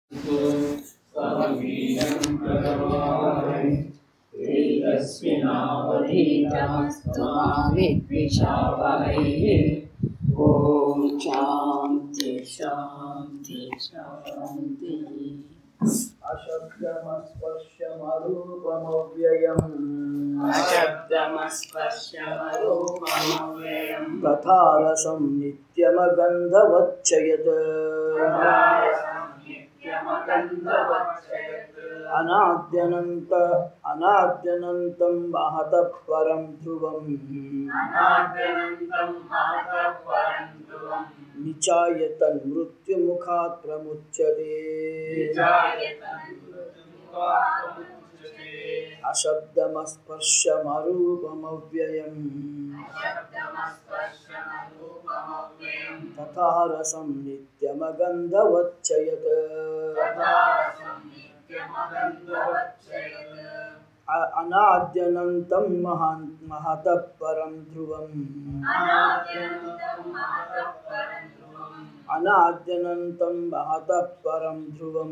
तेजस्विनावधीतमस्तु मा विद्विषावहैः ॐ शान्ति शान्ति शान्तिः अशब्दमस्पर्शमरूपमव्ययम् अशब्दमस्पर्शमरूपमव्ययम् तथा रसं नित्यमगन्धवच्चयत् अनाद्यनन्त अनाद्यनन्तं महतः परं ध्रुवम् निचाय तन्मृत्युमुखात् प्रमुच्यते अशब्दमस्पर्शमरूपमव्ययम् तथा रसं नित्यमगन्धवच्चयत् अ- अनाद्यनन्तं महान् महतः परं ध्रुवम् अनाद्यनन्तं महतः परं ध्रुवम्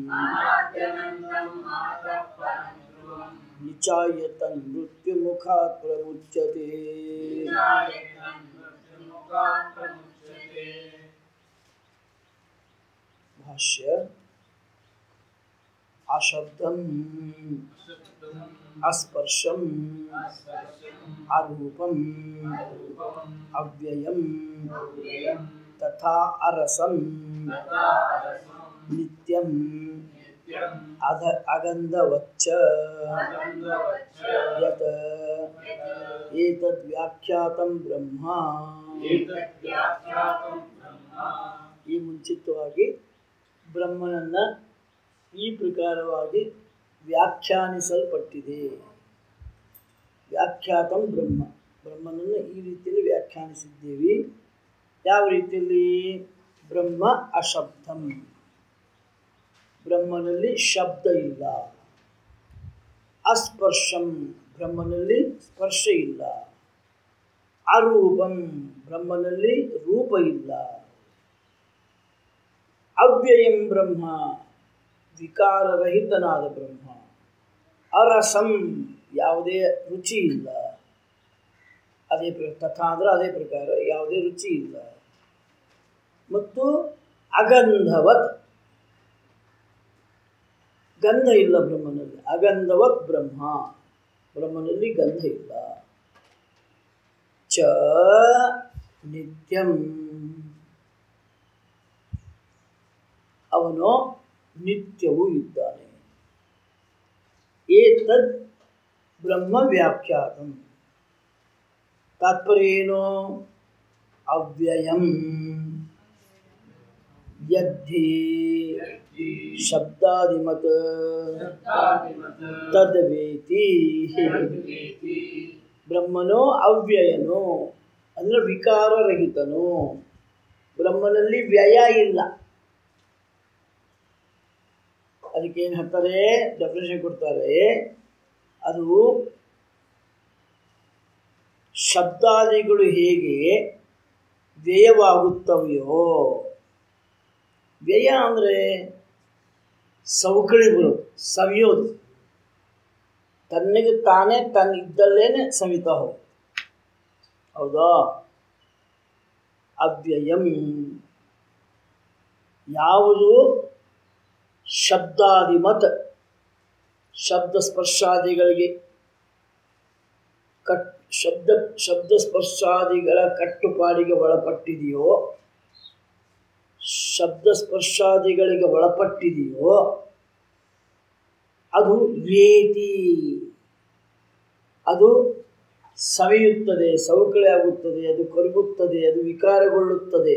निचाय तन्मृत्युमुखात् प्रमुच्यते भाष्य अशब्दम् अस्पर्शम् अरूपम् अव्ययम् तथा अरसम् नित्यम् अध अगन्धवच्च यत् ಏತದ್ವ್ಯಾಖ್ಯಾತಂ ಬ್ರಹ್ಮ ಈ ಮುಂಚಿತವಾಗಿ ಬ್ರಹ್ಮನನ್ನ ಈ ಪ್ರಕಾರವಾಗಿ ವ್ಯಾಖ್ಯಾನಿಸಲ್ಪಟ್ಟಿದೆ ವ್ಯಾಖ್ಯಾತಂ ಬ್ರಹ್ಮ ಬ್ರಹ್ಮನನ್ನು ಈ ರೀತಿಯಲ್ಲಿ ವ್ಯಾಖ್ಯಾನಿಸಿದ್ದೇವೆ ಯಾವ ರೀತಿಯಲ್ಲಿ ಬ್ರಹ್ಮ ಅಶಬ್ದಂ ಬ್ರಹ್ಮನಲ್ಲಿ ಶಬ್ದ ಇಲ್ಲ ಅಸ್ಪರ್ಶಂ ಬ್ರಹ್ಮನಲ್ಲಿ ಸ್ಪರ್ಶ ಇಲ್ಲ ಅರೂಪಂ ಬ್ರಹ್ಮನಲ್ಲಿ ರೂಪ ಇಲ್ಲ ಅವ್ಯಯಂ ಬ್ರಹ್ಮ ವಿಕಾರರಹಿತನಾದ ಬ್ರಹ್ಮ ಅರಸಂ ಯಾವುದೇ ರುಚಿ ಇಲ್ಲ ಅದೇ ಪ್ರ ತಥಾ ಅಂದ್ರೆ ಅದೇ ಪ್ರಕಾರ ಯಾವುದೇ ರುಚಿ ಇಲ್ಲ ಮತ್ತು ಅಗಂಧವತ್ ಗಂಧ ಇಲ್ಲ ಬ್ರಹ್ಮನಲ್ಲಿ ಅಗಂಧವತ್ ಬ್ರಹ್ಮ ಬ್ರಹ್ಮನಲ್ಲಿ ಗಂಧ ಇಲ್ಲ ಚ ನಿತ್ಯಂ ಅವನು ನಿತ್ಯವೂ ಇದ್ದಾನೆ ಏತದ್ ಬ್ರಹ್ಮ ವ್ಯಾಖ್ಯಾತಂ ತಾತ್ಪರ್ಯ ಏನು ಅವ್ಯಯಂ ಯದ್ಧಿ ಶಬ್ದಾದಿಮತ್ ತದ್ವೇತಿ ಬ್ರಹ್ಮನು ಅವ್ಯಯನು ಅಂದ್ರೆ ವಿಕಾರರಹಿತನು ಬ್ರಹ್ಮನಲ್ಲಿ ವ್ಯಯ ಇಲ್ಲ ಅದಕ್ಕೆ ಏನು ಹೇಳ್ತಾರೆ ಡೆಫಿನೇಷನ್ ಕೊಡ್ತಾರೆ ಅದು ಶಬ್ದಾದಿಗಳು ಹೇಗೆ ವ್ಯಯವಾಗುತ್ತವೆಯೋ ವ್ಯಯ ಅಂದರೆ ಸವಕಳಿ ಬರೋದು ಸವಿಯೋದು ತನ್ನಿಗೆ ತಾನೇ ತನ್ನ ಇದ್ದಲ್ಲೇನೆ ಸವಿತಾ ಹೋಗ ಹೌದಾ ಅವ್ಯಯಂ ಯಾವುದು ಶಬ್ದಾದಿಮತ್ ಶಬ್ದ ಸ್ಪರ್ಶಾದಿಗಳಿಗೆ ಕಟ್ ಶಬ್ದ ಶಬ್ದ ಸ್ಪರ್ಶಾದಿಗಳ ಕಟ್ಟುಪಾಡಿಗೆ ಒಳಪಟ್ಟಿದೆಯೋ ಶಬ್ದ ಸ್ಪರ್ಶಾದಿಗಳಿಗೆ ಒಳಪಟ್ಟಿದೆಯೋ ಅದು ವೇತಿ ಅದು ಸವಿಯುತ್ತದೆ ಸವಕಳಿ ಆಗುತ್ತದೆ ಅದು ಕರಗುತ್ತದೆ ಅದು ವಿಕಾರಗೊಳ್ಳುತ್ತದೆ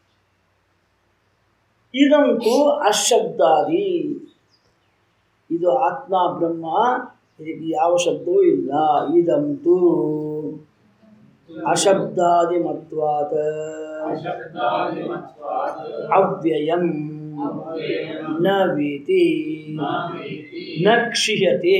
ಇದಂತೂ ಅಶಬ್ದಾದಿ ಇದು ಆತ್ಮ ಬ್ರಹ್ಮ ಇದಕ್ಕೆ ಯಾವ ಶಬ್ದವೂ ಇಲ್ಲ ಇದಂತೂ ಅಶಬ್ದಾದಿ ಮತ್ವಾದ ಅವ್ಯಯಂ ನ ವೇತಿ ನ ಕ್ಷಿಯತೆ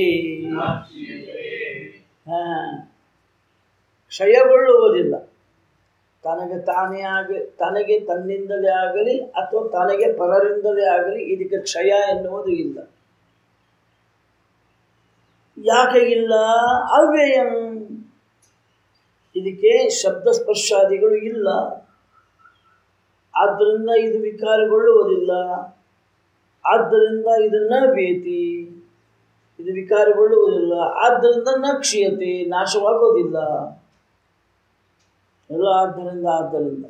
ಹಾ ಕ್ಷಯಗೊಳ್ಳುವುದಿಲ್ಲ ತನಗೆ ತಾನೇ ಆಗ ತನಗೆ ತನ್ನಿಂದಲೇ ಆಗಲಿ ಅಥವಾ ತನಗೆ ಪರರಿಂದಲೇ ಆಗಲಿ ಇದಕ್ಕೆ ಕ್ಷಯ ಎನ್ನುವುದು ಇಲ್ಲ ಯಾಕೆ ಇಲ್ಲ ಅವ್ಯಯಂ ಇದಕ್ಕೆ ಶಬ್ದ ಸ್ಪರ್ಶಾದಿಗಳು ಇಲ್ಲ ಆದ್ದರಿಂದ ಇದು ವಿಕಾರಗೊಳ್ಳುವುದಿಲ್ಲ ಆದ್ದರಿಂದ ಇದನ್ನ ವೇತಿ ಇದು ವಿಕಾರಗೊಳ್ಳುವುದಿಲ್ಲ ಆದ್ದರಿಂದ ನ ಕ್ಷೀಯತೆ ನಾಶವಾಗೋದಿಲ್ಲ ಎಲ್ಲ ಆದ್ದರಿಂದ ಆದ್ದರಿಂದ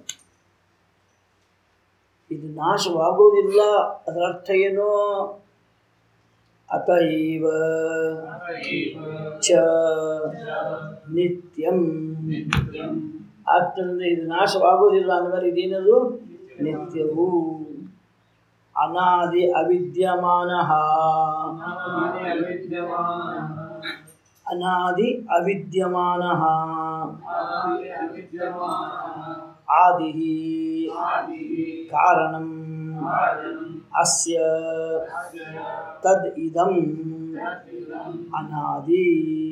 ಇದು ನಾಶವಾಗೋದಿಲ್ಲ ಅದರ ಅರ್ಥ ಏನು ಅತೈವ ಚ ನಿತ್ಯಂ ಆದ್ದರಿಂದ ಇದು ನಾಶವಾಗೋದಿಲ್ಲ ಅಂದ್ರೆ ಇದೇನದು ನಿತ್ಯವು ಅನಾದಿ ಅವಿದ್ಯಮಾನ ಅನಾದಿ ಅವಿದ್ಯಮಾನ ಆದಿ ಕಾರಣಂ ಅಸ್ಯ ತದ್ ಇದಂ ಅನಾದಿ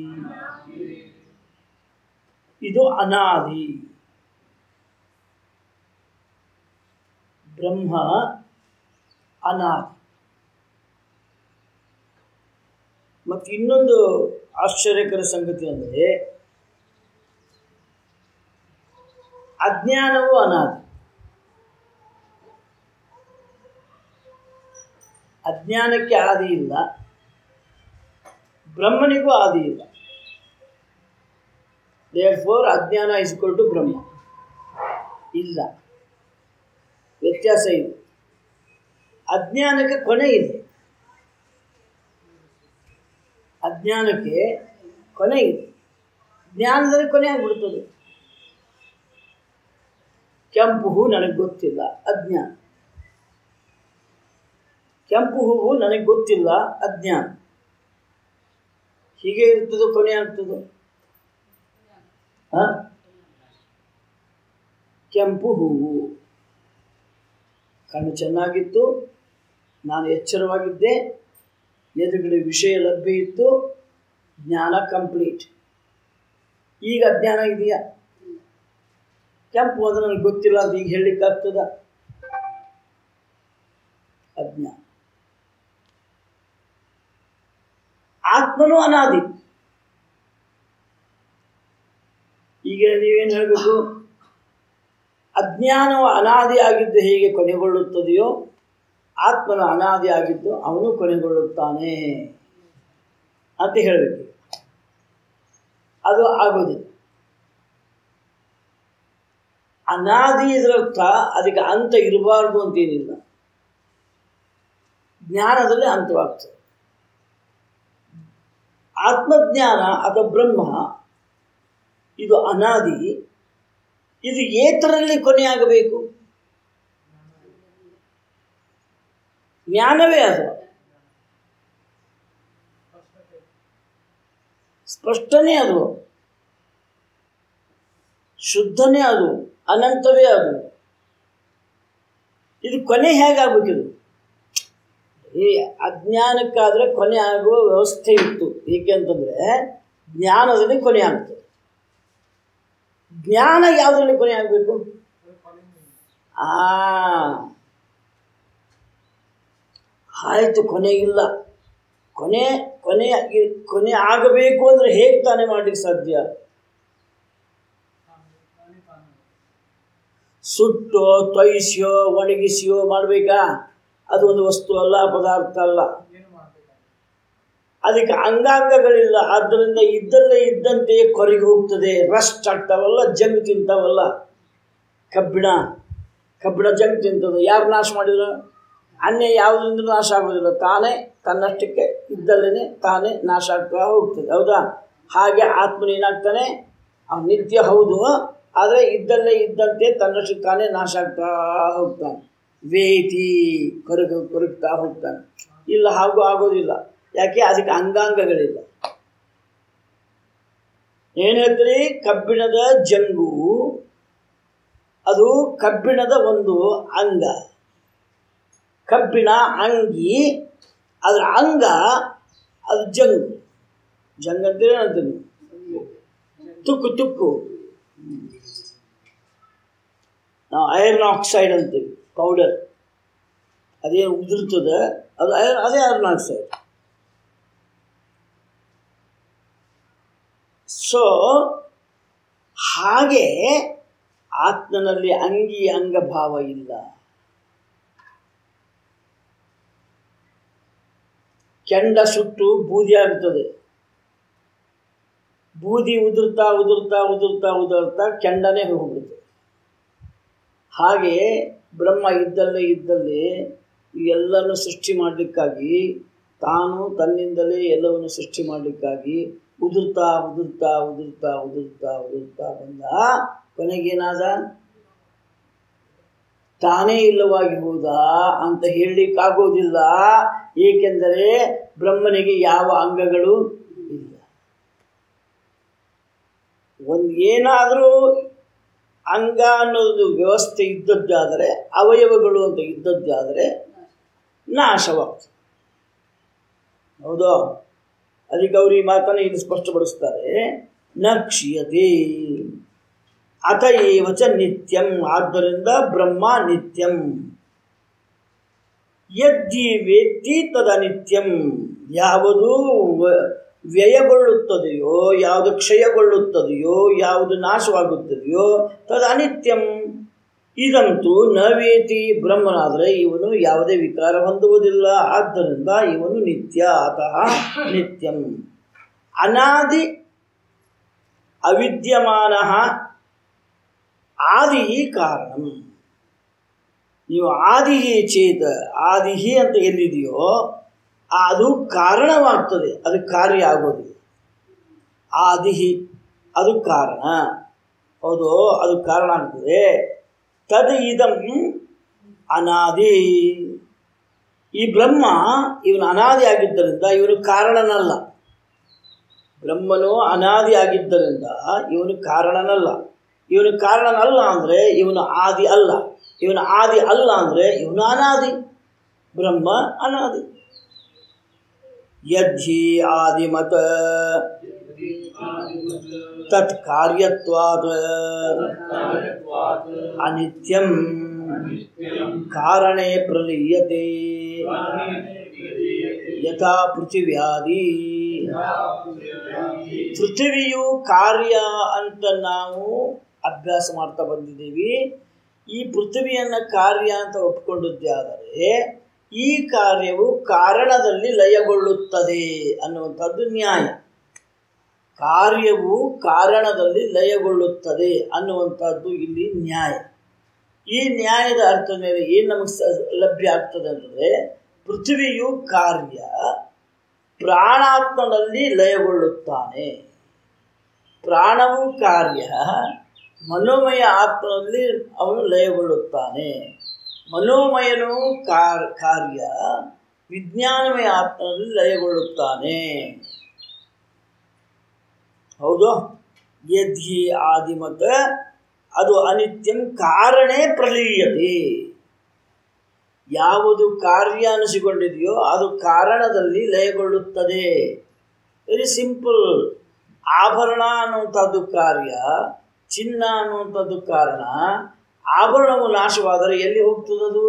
ಇದು ಅನಾದಿ ಬ್ರಹ್ಮ ಅನಾದಿ ಮತ್ತು ಇನ್ನೊಂದು ಆಶ್ಚರ್ಯಕರ ಸಂಗತಿ ಅಂದರೆ ಅಜ್ಞಾನವು ಅನಾದಿ ಅಜ್ಞಾನಕ್ಕೆ ಆದಿ ಇಲ್ಲ ಬ್ರಹ್ಮನಿಗೂ ಆದಿ ಇಲ್ಲ ದೇರ್ ಫೋರ್ ಅಜ್ಞಾನ ಇಸ್ಕೊಲ್ ಟು ಬ್ರಹ್ಮ ಇಲ್ಲ ವ್ಯತ್ಯಾಸ ಇದೆ ಅಜ್ಞಾನಕ್ಕೆ ಕೊನೆ ಇದೆ ಅಜ್ಞಾನಕ್ಕೆ ಕೊನೆ ಇದೆ ಜ್ಞಾನದಲ್ಲಿ ಕೊನೆ ಆಗಿಬಿಡ್ತದೆ ಕೆಂಪು ಹೂ ನನಗೆ ಗೊತ್ತಿಲ್ಲ ಅಜ್ಞಾನ ಕೆಂಪು ಹೂವು ನನಗೆ ಗೊತ್ತಿಲ್ಲ ಅಜ್ಞಾನ ಹೀಗೆ ಇರ್ತದೋ ಕೊನೆ ಆಗ್ತದೋ ಹ? ಕೆಂಪು ಹೂವು ಕಣ್ಣು ಚೆನ್ನಾಗಿತ್ತು ನಾನು ಎಚ್ಚರವಾಗಿದ್ದೆ ಎದುರುಗಡೆ ವಿಷಯ ಲಭ್ಯ ಇತ್ತು ಜ್ಞಾನ ಕಂಪ್ಲೀಟ್ ಈಗ ಅಜ್ಞಾನ ಇದೆಯಾ ಕೆಂಪು ಅದು ನನಗೆ ಗೊತ್ತಿಲ್ಲ ಅಂತ ಈಗ ಹೇಳಲಿಕ್ಕಾಗ್ತದ ಅಜ್ಞಾನ ಆತ್ಮನೂ ಅನಾದಿ ಈಗ ನೀವೇನು ಹೇಳಬೇಕು ಅಜ್ಞಾನವು ಅನಾದಿ ಆಗಿದ್ದು ಹೇಗೆ ಕೊನೆಗೊಳ್ಳುತ್ತದೆಯೋ ಆತ್ಮನು ಅನಾದಿ ಆಗಿದ್ದು ಅವನು ಕೊನೆಗೊಳ್ಳುತ್ತಾನೆ ಅಂತ ಹೇಳಬೇಕು ಅದು ಆಗೋದಿಲ್ಲ ಅನಾದಿ ಇದರರ್ಥ ಅದಕ್ಕೆ ಅಂತ ಇರಬಾರ್ದು ಅಂತೇನಿಲ್ಲ ಜ್ಞಾನದಲ್ಲಿ ಅಂತವಾಗ್ತದೆ ಆತ್ಮಜ್ಞಾನ ಅಥವಾ ಬ್ರಹ್ಮ ಇದು ಅನಾದಿ ಇದು ಏತರಲ್ಲಿ ಕೊನೆಯಾಗಬೇಕು ಜ್ಞಾನವೇ ಅದು ಸ್ಪಷ್ಟನೇ ಅದು ಶುದ್ಧನೇ ಅದು ಅನಂತವೇ ಅದು ಇದು ಕೊನೆ ಹೇಗಾಗಬೇಕಿದು ಈ ಅಜ್ಞಾನಕ್ಕಾದರೆ ಕೊನೆ ಆಗುವ ವ್ಯವಸ್ಥೆ ಇತ್ತು ಏಕೆಂತಂದರೆ ಜ್ಞಾನದಲ್ಲಿ ಕೊನೆ ಆಗ್ತದೆ ಜ್ಞಾನ ಯಾವುದರಲ್ಲಿ ಕೊನೆ ಆಗಬೇಕು ಆ ಆಯಿತು ಕೊನೆ ಇಲ್ಲ ಕೊನೆ ಕೊನೆ ಕೊನೆ ಆಗಬೇಕು ಅಂದರೆ ಹೇಗೆ ತಾನೇ ಮಾಡಲಿಕ್ಕೆ ಸಾಧ್ಯ ಸುಟ್ಟೋ ತೊಯಿಸಿಯೋ ಒಣಗಿಸಿಯೋ ಮಾಡಬೇಕಾ ಅದು ಒಂದು ವಸ್ತು ಅಲ್ಲ ಪದಾರ್ಥ ಅಲ್ಲ ಅದಕ್ಕೆ ಅಂಗಾಂಗಗಳಿಲ್ಲ ಆದ್ದರಿಂದ ಇದ್ದಲ್ಲೇ ಇದ್ದಂತೆಯೇ ಕೊರಗಿ ಹೋಗ್ತದೆ ರಸ್ಟ್ ಆಗ್ತಾವಲ್ಲ ಜಂಗ್ ತಿಂತಾವಲ್ಲ ಕಬ್ಬಿಣ ಕಬ್ಬಿಣ ಜಂಗ್ ತಿಂತದೆ ಯಾರು ನಾಶ ಮಾಡಿದ್ರು ಅನ್ಯ ಯಾವುದರಿಂದ ನಾಶ ಆಗೋದಿಲ್ಲ ತಾನೇ ತನ್ನಷ್ಟಕ್ಕೆ ಇದ್ದಲ್ಲೇ ತಾನೇ ನಾಶ ಆಗ್ತಾ ಹೋಗ್ತದೆ ಹೌದಾ ಹಾಗೆ ಆತ್ಮನ ಏನಾಗ್ತಾನೆ ಅವ್ನು ನಿತ್ಯ ಹೌದು ಆದರೆ ಇದ್ದಲ್ಲೇ ಇದ್ದಂತೆ ತನ್ನಷ್ಟಕ್ಕೆ ತಾನೇ ನಾಶ ಆಗ್ತಾ ಹೋಗ್ತಾನೆ ವೇತಿ ಕೊರಗ ಕೊರಗ್ತಾ ಹೋಗ್ತಾನೆ ಇಲ್ಲ ಹಾಗೂ ಆಗೋದಿಲ್ಲ ಯಾಕೆ ಅದಕ್ಕೆ ಅಂಗಾಂಗಗಳಿಲ್ಲ ಏನು ಹೇಳ್ತೀರಿ ಕಬ್ಬಿಣದ ಜಂಗು ಅದು ಕಬ್ಬಿಣದ ಒಂದು ಅಂಗ ಕಬ್ಬಿಣ ಅಂಗಿ ಅದರ ಅಂಗ ಅದು ಜಂಗು ಜಂಗ್ ಅಂತೇಳಿ ಅಂತೀನಿ ತುಕ್ಕು ತುಕ್ಕು ನಾವು ಐರನ್ ಆಕ್ಸೈಡ್ ಅಂತೀವಿ ಪೌಡರ್ ಅದೇನು ಉದುರ್ತದೆ ಅದು ಐರನ್ ಅದೇ ಐರನ್ ಆಕ್ಸೈಡ್ ಸೊ ಹಾಗೆ ಆತ್ಮನಲ್ಲಿ ಅಂಗಿ ಅಂಗಭಾವ ಇಲ್ಲ ಕೆಂಡ ಸುಟ್ಟು ಬೂದಿ ಆಗ್ತದೆ ಬೂದಿ ಉದುರ್ತಾ ಉದುರ್ತಾ ಉದುರ್ತಾ ಉದುರ್ತಾ ಕೆಂಡನೇ ಹೋಗ್ಬಿಡುತ್ತೆ ಹಾಗೆ ಬ್ರಹ್ಮ ಇದ್ದಲ್ಲೇ ಇದ್ದಲ್ಲಿ ಈ ಎಲ್ಲವನ್ನು ಸೃಷ್ಟಿ ಮಾಡಲಿಕ್ಕಾಗಿ ತಾನು ತನ್ನಿಂದಲೇ ಎಲ್ಲವನ್ನು ಸೃಷ್ಟಿ ಮಾಡಲಿಕ್ಕಾಗಿ ಉದುರ್ತಾ ಉದುರ್ತಾ ಉದುರ್ತಾ ಉದುರ್ತಾ ಉದುರ್ತಾ ಬಂದ ಕೊನೆಗೇನಾದ ತಾನೇ ಇಲ್ಲವಾಗಿ ಹೋದ ಅಂತ ಹೇಳಲಿಕ್ಕಾಗೋದಿಲ್ಲ ಏಕೆಂದರೆ ಬ್ರಹ್ಮನಿಗೆ ಯಾವ ಅಂಗಗಳು ಇಲ್ಲ ಒಂದು ಏನಾದರೂ ಅಂಗ ಅನ್ನೋದು ವ್ಯವಸ್ಥೆ ಇದ್ದದ್ದಾದರೆ ಅವಯವಗಳು ಅಂತ ಇದ್ದದ್ದಾದರೆ ನಾಶವಾಗ್ತದೆ ಹೌದೋ ಅದಕ್ಕೆ ಅವರು ಈ ಮಾತನ್ನು ಇಲ್ಲಿ ಸ್ಪಷ್ಟಪಡಿಸ್ತಾರೆ ನ ಕ್ಷೀಯತೆ ಅತ ಏವಚ ನಿತ್ಯಂ ಆದ್ದರಿಂದ ಬ್ರಹ್ಮ ನಿತ್ಯಂ ಯದ್ದಿ ವೇತ್ತಿ ತದನಿತ್ಯಂ ಯಾವುದು ವ- ವ್ಯಯಗೊಳ್ಳುತ್ತದೆಯೋ ಯಾವುದು ಕ್ಷಯಗೊಳ್ಳುತ್ತದೆಯೋ ಯಾವುದು ನಾಶವಾಗುತ್ತದೆಯೋ ತದ ಅನಿತ್ಯಂ ಇದಂತೂ ನ ವೇತಿ ಬ್ರಹ್ಮನಾದರೆ ಇವನು ಯಾವುದೇ ವಿಕಾರ ಹೊಂದುವುದಿಲ್ಲ ಆದ್ದರಿಂದ ಇವನು ನಿತ್ಯ ಅತಃ ನಿತ್ಯಂ ಅನಾದಿ ಅವಿದ್ಯಮಾನ ಆದಿ ಕಾರಣಂ ನೀವು ಆದಿ ಚೇತ ಆದಿ ಅಂತ ಎಲ್ಲಿದೆಯೋ ಅದು ಕಾರಣವಾಗ್ತದೆ ಅದು ಕಾರ್ಯ ಆಗೋದಿಲ್ಲ ಆದಿ ಅದು ಕಾರಣ ಹೌದು ಅದು ಕಾರಣ ಆಗ್ತದೆ ತದ್ ಇದಂ ಅನಾದಿ ಈ ಬ್ರಹ್ಮ ಇವನು ಅನಾದಿ ಆಗಿದ್ದರಿಂದ ಇವನು ಕಾರಣನಲ್ಲ ಬ್ರಹ್ಮನು ಅನಾದಿ ಆಗಿದ್ದರಿಂದ ಇವನು ಕಾರಣನಲ್ಲ ಇವನು ಕಾರಣನಲ್ಲ ಅಂದರೆ ಇವನು ಆದಿ ಅಲ್ಲ ಇವನು ಆದಿ ಅಲ್ಲ ಅಂದರೆ ಇವನು ಅನಾದಿ ಬ್ರಹ್ಮ ಅನಾದಿ ಯಜ್ಜಿ ಆದಿಮತ ತತ್ ಕಾರ್ಯತ್ವಾದ ಅನಿತ್ಯಂ ಕಾರಣೇ ಪ್ರಲೀಯತೆ ಯಥಾ ಪೃಥಿವ್ಯಾದಿ ಪೃಥಿವಿಯು ಕಾರ್ಯ ಅಂತ ನಾವು ಅಭ್ಯಾಸ ಮಾಡ್ತಾ ಬಂದಿದ್ದೀವಿ ಈ ಪೃಥ್ವಿಯನ್ನು ಕಾರ್ಯ ಅಂತ ಒಪ್ಪಿಕೊಂಡದ್ದೇ ಆದರೆ ಈ ಕಾರ್ಯವು ಕಾರಣದಲ್ಲಿ ಲಯಗೊಳ್ಳುತ್ತದೆ ಅನ್ನುವಂಥದ್ದು ನ್ಯಾಯ ಕಾರ್ಯವು ಕಾರಣದಲ್ಲಿ ಲಯಗೊಳ್ಳುತ್ತದೆ ಅನ್ನುವಂಥದ್ದು ಇಲ್ಲಿ ನ್ಯಾಯ ಈ ನ್ಯಾಯದ ಅರ್ಥದ ಮೇಲೆ ಏನು ನಮಗೆ ಸ ಲಭ್ಯ ಆಗ್ತದೆ ಅಂದರೆ ಪೃಥ್ವಿಯು ಕಾರ್ಯ ಪ್ರಾಣಾತ್ಮನಲ್ಲಿ ಲಯಗೊಳ್ಳುತ್ತಾನೆ ಪ್ರಾಣವು ಕಾರ್ಯ ಮನೋಮಯ ಆತ್ಮನಲ್ಲಿ ಅವನು ಲಯಗೊಳ್ಳುತ್ತಾನೆ ಮನೋಮಯನು ಕಾರ್ ಕಾರ್ಯ ವಿಜ್ಞಾನಮಯ ಆತ್ಮನಲ್ಲಿ ಲಯಗೊಳ್ಳುತ್ತಾನೆ ಹೌದು ಯದ್ಹಿ ಆದಿಮತ ಅದು ಅನಿತ್ಯಂ ಕಾರಣೇ ಪ್ರಲೀಯತೆ ಯಾವುದು ಕಾರ್ಯ ಅನಿಸಿಕೊಂಡಿದೆಯೋ ಅದು ಕಾರಣದಲ್ಲಿ ಲಯಗೊಳ್ಳುತ್ತದೆ ವೆರಿ ಸಿಂಪಲ್ ಆಭರಣ ಅನ್ನುವಂಥದ್ದು ಕಾರ್ಯ ಚಿನ್ನ ಅನ್ನುವಂಥದ್ದು ಕಾರಣ ಆಭರಣವು ನಾಶವಾದರೆ ಎಲ್ಲಿ ಹೋಗ್ತದದು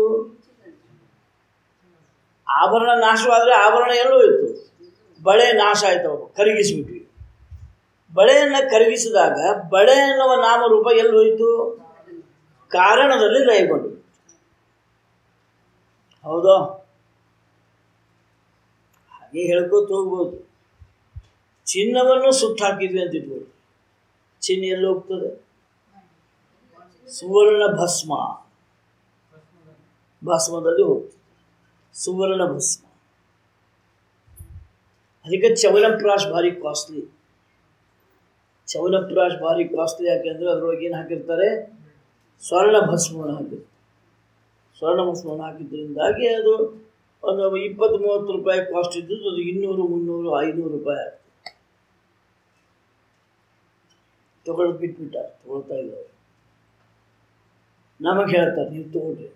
ಆಭರಣ ನಾಶವಾದರೆ ಆಭರಣ ಎಲ್ಲೂ ಇತ್ತು ಬಳೆ ನಾಶ ಆಯ್ತು ಕರಗಿಸಿಬಿಟ್ವಿ ಬಳೆಯನ್ನು ಕರಗಿಸಿದಾಗ ಬಳೆ ಅನ್ನುವ ನಾಮರೂಪ ಎಲ್ಲಿ ಹೋಯಿತು ಕಾರಣದಲ್ಲಿ ಲಯಗೊಂಡು ಹೌದೋ ಹಾಗೆ ಹೇಳ್ಕೊತ ಹೋಗ್ಬೋದು ಚಿನ್ನವನ್ನು ಸುಟ್ಟು ಹಾಕಿದ್ವಿ ಅಂತ ಇಟ್ಬೋದು ಚಿನ್ನ ಎಲ್ಲಿ ಹೋಗ್ತದೆ ಸುವರ್ಣ ಭಸ್ಮ ಭಸ್ಮದಲ್ಲಿ ಹೋಗ್ತದೆ ಸುವರ್ಣ ಭಸ್ಮ ಅದಕ್ಕೆ ಚವನಪ್ರಾಶ್ ಭಾರಿ ಕಾಸ್ಟ್ಲಿ ಚವನಪ್ರಾಶ್ ಭಾರಿ ಕಾಸ್ಟ್ಲಿ ಯಾಕೆಂದರೆ ಅದರೊಳಗೆ ಏನು ಹಾಕಿರ್ತಾರೆ ಸ್ವರ್ಣ ಭಸ್ಮವನ್ನು ಹಾಕಿರ್ತಾರೆ ಸ್ವರ್ಣ ಭಸ್ಮವನ್ನು ಹಾಕಿದ್ರಿಂದಾಗಿ ಅದು ಒಂದು ಇಪ್ಪತ್ತು ಮೂವತ್ತು ರೂಪಾಯಿ ಕಾಸ್ಟ್ ಇದ್ದದ್ದು ಅದು ಇನ್ನೂರು ಮುನ್ನೂರು ಐನೂರು ರೂಪಾಯಿ ಆಗ್ತದೆ ತಗೊಳ್ಳೋದು ಬಿಟ್ಬಿಟ್ಟ ತಗೊಳ್ತಾ ಇಲ್ಲ ಅವ್ರು. ನಮಗೆ ಹೇಳ್ತಾರೆ ನೀವು ತಗೊಳ್ರಿ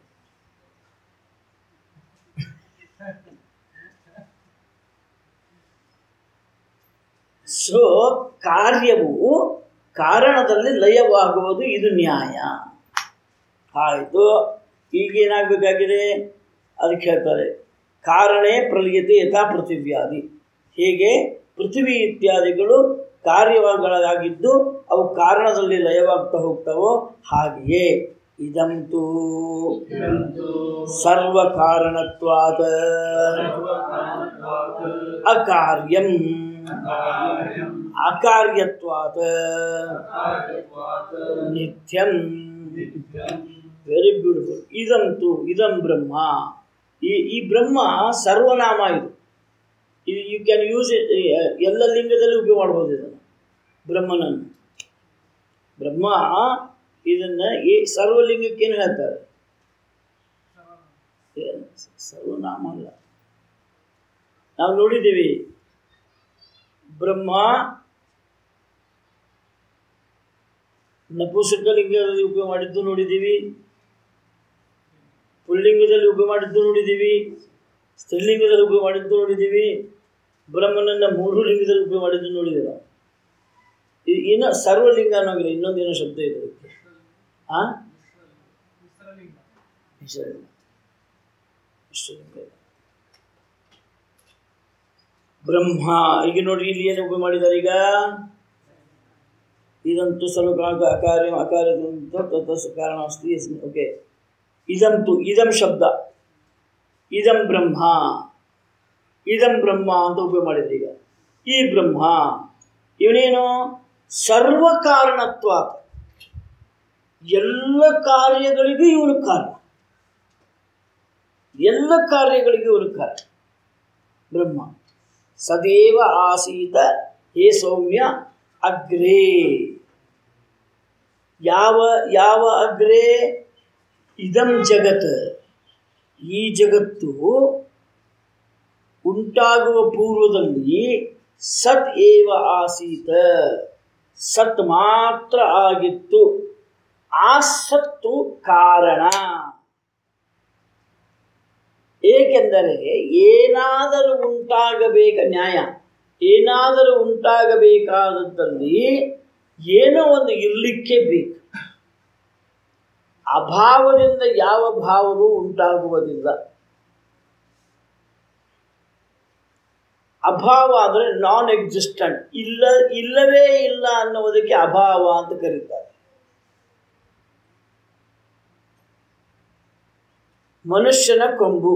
ಸೊ ಕಾರ್ಯವು ಕಾರಣದಲ್ಲಿ ಲಯವಾಗುವುದು ಇದು ನ್ಯಾಯ ಆಯಿತು ಈಗೇನಾಗಬೇಕಾಗಿದೆ ಅದಕ್ಕೆ ಹೇಳ್ತಾರೆ ಕಾರಣೇ ಪ್ರಲಿಯತೆ ಯಥಾ ಪೃಥಿವ್ಯಾದಿ ಹೇಗೆ ಪೃಥ್ವಿ ಇತ್ಯಾದಿಗಳು ಕಾರ್ಯಗಳಾಗಿದ್ದು ಅವು ಕಾರಣದಲ್ಲಿ ಲಯವಾಗ್ತಾ ಹೋಗ್ತಾವೋ ಹಾಗೆಯೇ ಇದಂತೂ ಸರ್ವ ಕಾರಣತ್ವಾದ ಅಕಾರ್ಯಂ ಅಕಾರ್ಯತ್ವಾದ ನಿತ್ಯಂ ವೆರಿ ಬ್ಯೂಟಿಫುಲ್ ಇದಂತೂ ಇದಂ ಬ್ರಹ್ಮ ಈ ಈ ಬ್ರಹ್ಮ ಸರ್ವನಾಮ ಇದು ಯು ಕ್ಯಾನ್ ಯೂಸ್ ಎಲ್ಲ ಲಿಂಗದಲ್ಲಿ ಉಪಯೋಗ ಮಾಡ್ಬೋದು ಇದನ್ನು ಬ್ರಹ್ಮನನ್ನು ಬ್ರಹ್ಮ ಇದನ್ನು ಈ ಸರ್ವಲಿಂಗಕ್ಕೇನು ಹೇಳ್ತಾರೆ ಏನು ಸರ್ವನಾಮ ಅಲ್ಲ ನಾವು ನೋಡಿದ್ದೀವಿ ಬ್ರಹ್ಮ ನಪುಂಸಕಲಿಂಗದಲ್ಲಿ ಉಪಯೋಗ ಮಾಡಿದ್ದು ನೋಡಿದ್ದೀವಿ ಪುಲ್ಲಿಂಗದಲ್ಲಿ ಉಪಯೋಗ ಮಾಡಿದ್ದು ನೋಡಿದ್ದೀವಿ ಸ್ತ್ರೀಲಿಂಗದಲ್ಲಿ ಉಪಯೋಗ ಮಾಡಿದ್ದು ನೋಡಿದ್ದೀವಿ ಬ್ರಹ್ಮನನ್ನ ಮೂರು ಲಿಂಗದಲ್ಲಿ ಉಪಯೋಗ ಮಾಡಿದ್ದು ನೋಡಿದ್ದೀವಿ ನಾವು ಇ- ಇನ್ನು ಸರ್ವಲಿಂಗ ಅನ್ನೋಂಗಿಲ್ಲ ಇನ್ನೊಂದೇನೋ ಶಬ್ದ ಇದೆ ಅದಕ್ಕೆ ಆ ಹೆಸರಿಲ್ಲ ಹೆಸರಿಲ್ಲ. ಬ್ರಹ್ಮ ಈಗ ನೋಡಿ ಇಲ್ಲಿ ಏನು ಉಪಯೋಗ ಮಾಡಿದ್ದಾರೆ ಈಗ ಇದಂತೂ ಸರ್ವಕಾಲ ಅಕಾರ್ಯ ಅಕಾರ್ಯ ಕಾರಣ ಅಸ್ತಿ ಓಕೆ ಇದಂತು ಇದಂ ಶಬ್ದ ಇದಂ ಬ್ರಹ್ಮ ಇದಂ ಬ್ರಹ್ಮ ಅಂತ ಉಪಯೋಗ ಮಾಡಿದ್ರು ಈಗ ಈ ಬ್ರಹ್ಮ ಇವನೇನು ಸರ್ವ ಕಾರಣತ್ವ ಎಲ್ಲ ಕಾರ್ಯಗಳಿಗೂ ಇವನು ಕಾರಣ ಎಲ್ಲ ಕಾರ್ಯಗಳಿಗೂ ಇವನು ಕಾರಣ ಬ್ರಹ್ಮ ಸದೇವ ಆಸೀತ ಹೇ ಸೌಮ್ಯ ಅಗ್ರೇ ಯಾವ ಯಾವ ಅಗ್ರೇ ಇದಂ ಜಗತ್ ಈ ಜಗತ್ತು ಉಂಟಾಗುವ ಪೂರ್ವದಲ್ಲಿ ಸತ್ ಏವ ಆಸೀತ ಸತ್ ಮಾತ್ರ ಆಗಿತ್ತು ಆ ಸತ್ತು ಕಾರಣ ಏಕೆಂದರೆ ಏನಾದರೂ ಉಂಟಾಗಬೇಕ ನ್ಯಾಯ ಏನಾದರೂ ಉಂಟಾಗಬೇಕಾದದ್ದಲ್ಲಿ ಏನೋ ಒಂದು ಇರಲಿಕ್ಕೆ ಬೇಕು ಅಭಾವದಿಂದ ಯಾವ ಭಾವವೂ ಉಂಟಾಗುವುದಿಲ್ಲ ಅಭಾವ ಅಂದರೆ ನಾನ್ ಎಕ್ಸಿಸ್ಟೆಂಟ್ ಇಲ್ಲ ಇಲ್ಲವೇ ಇಲ್ಲ ಅನ್ನುವುದಕ್ಕೆ ಅಭಾವ ಅಂತ ಕರೀತಾರೆ ಮನುಷ್ಯನ ಕೊಂಬು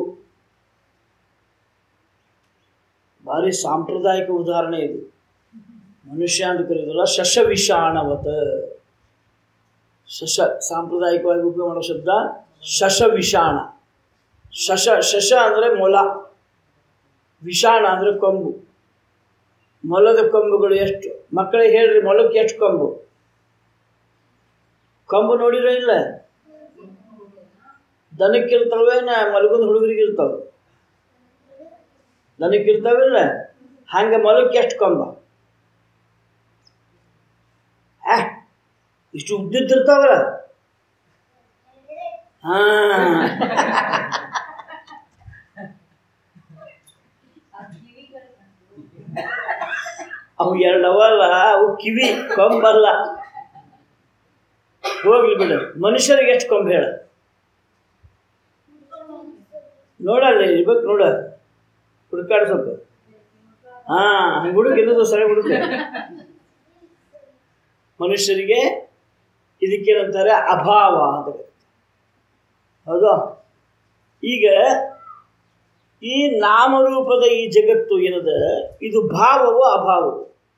ಭಾರಿ ಸಾಂಪ್ರದಾಯಿಕ ಉದಾಹರಣೆ ಇದು ಮನುಷ್ಯ ಅಂತ ಕರೆಯೋದಲ್ಲ ಶಶವಿಷಾಣವತ ಶಶ ಸಾಂಪ್ರದಾಯಿಕವಾಗಿ ಉಪಯೋಗ ಮಾಡೋ ಶಬ್ದ ಶಶವಿಷಾಣ ಶಶ ಶಶ ಅಂದರೆ ಮೊಲ ವಿಷಾಣ ಅಂದರೆ ಕೊಂಬು ಮೊಲದ ಕೊಂಬುಗಳು ಎಷ್ಟು ಮಕ್ಕಳಿಗೆ ಹೇಳ್ರಿ ಮೊಲಕ್ಕೆ ಎಷ್ಟು ಕೊಂಬು ಕೊಂಬು ನೋಡಿರೋ ಇಲ್ಲ ದನಕ್ಕಿರ್ತಾವೆ ನಾ ಮಲಗೊಂದು ಹುಡುಗರಿಗೆ ಇರ್ತಾವೆ ದನಕ್ಕಿರ್ತಾವಿಲ್ಲ ಹಂಗೆ ಮೊಲಕ್ಕೆ ಎಷ್ಟು ಕೊಂಬ ಆ, ಇಷ್ಟು ಉದ್ದಿದ್ದಿರ್ತಾವಲ್ಲ ಹಾ ಅವು ಎರಡು ಅವಲ್ಲ ಅವು ಕಿವಿ ಕೊಂಬಲ್ಲ ಹೋಗ್ಲಿ ಬಿಡು ಮನುಷ್ಯರಿಗೆ ಎಷ್ಟು ಕೊಂಬ ಹೇಳ ನೋಡಲ್ಲ ಇರ್ಬೇಕು ನೋಡ ಹುಡುಕಾಡ ಸ್ವಲ್ಪ ಹಾ ಹಂಗೆ ಹುಡುಗ ಇನ್ನೊಂದು ಸರಿ ಹುಡುಕ ಮನುಷ್ಯರಿಗೆ ಇದಕ್ಕೇನಂತಾರೆ ಅಭಾವ ಅಂತ ಕರೀತಾರೆ. ಹೌದಾ ಈಗ ಈ ನಾಮರೂಪದ ಈ ಜಗತ್ತು ಏನದ ಇದು ಭಾವವು ಅಭಾವವು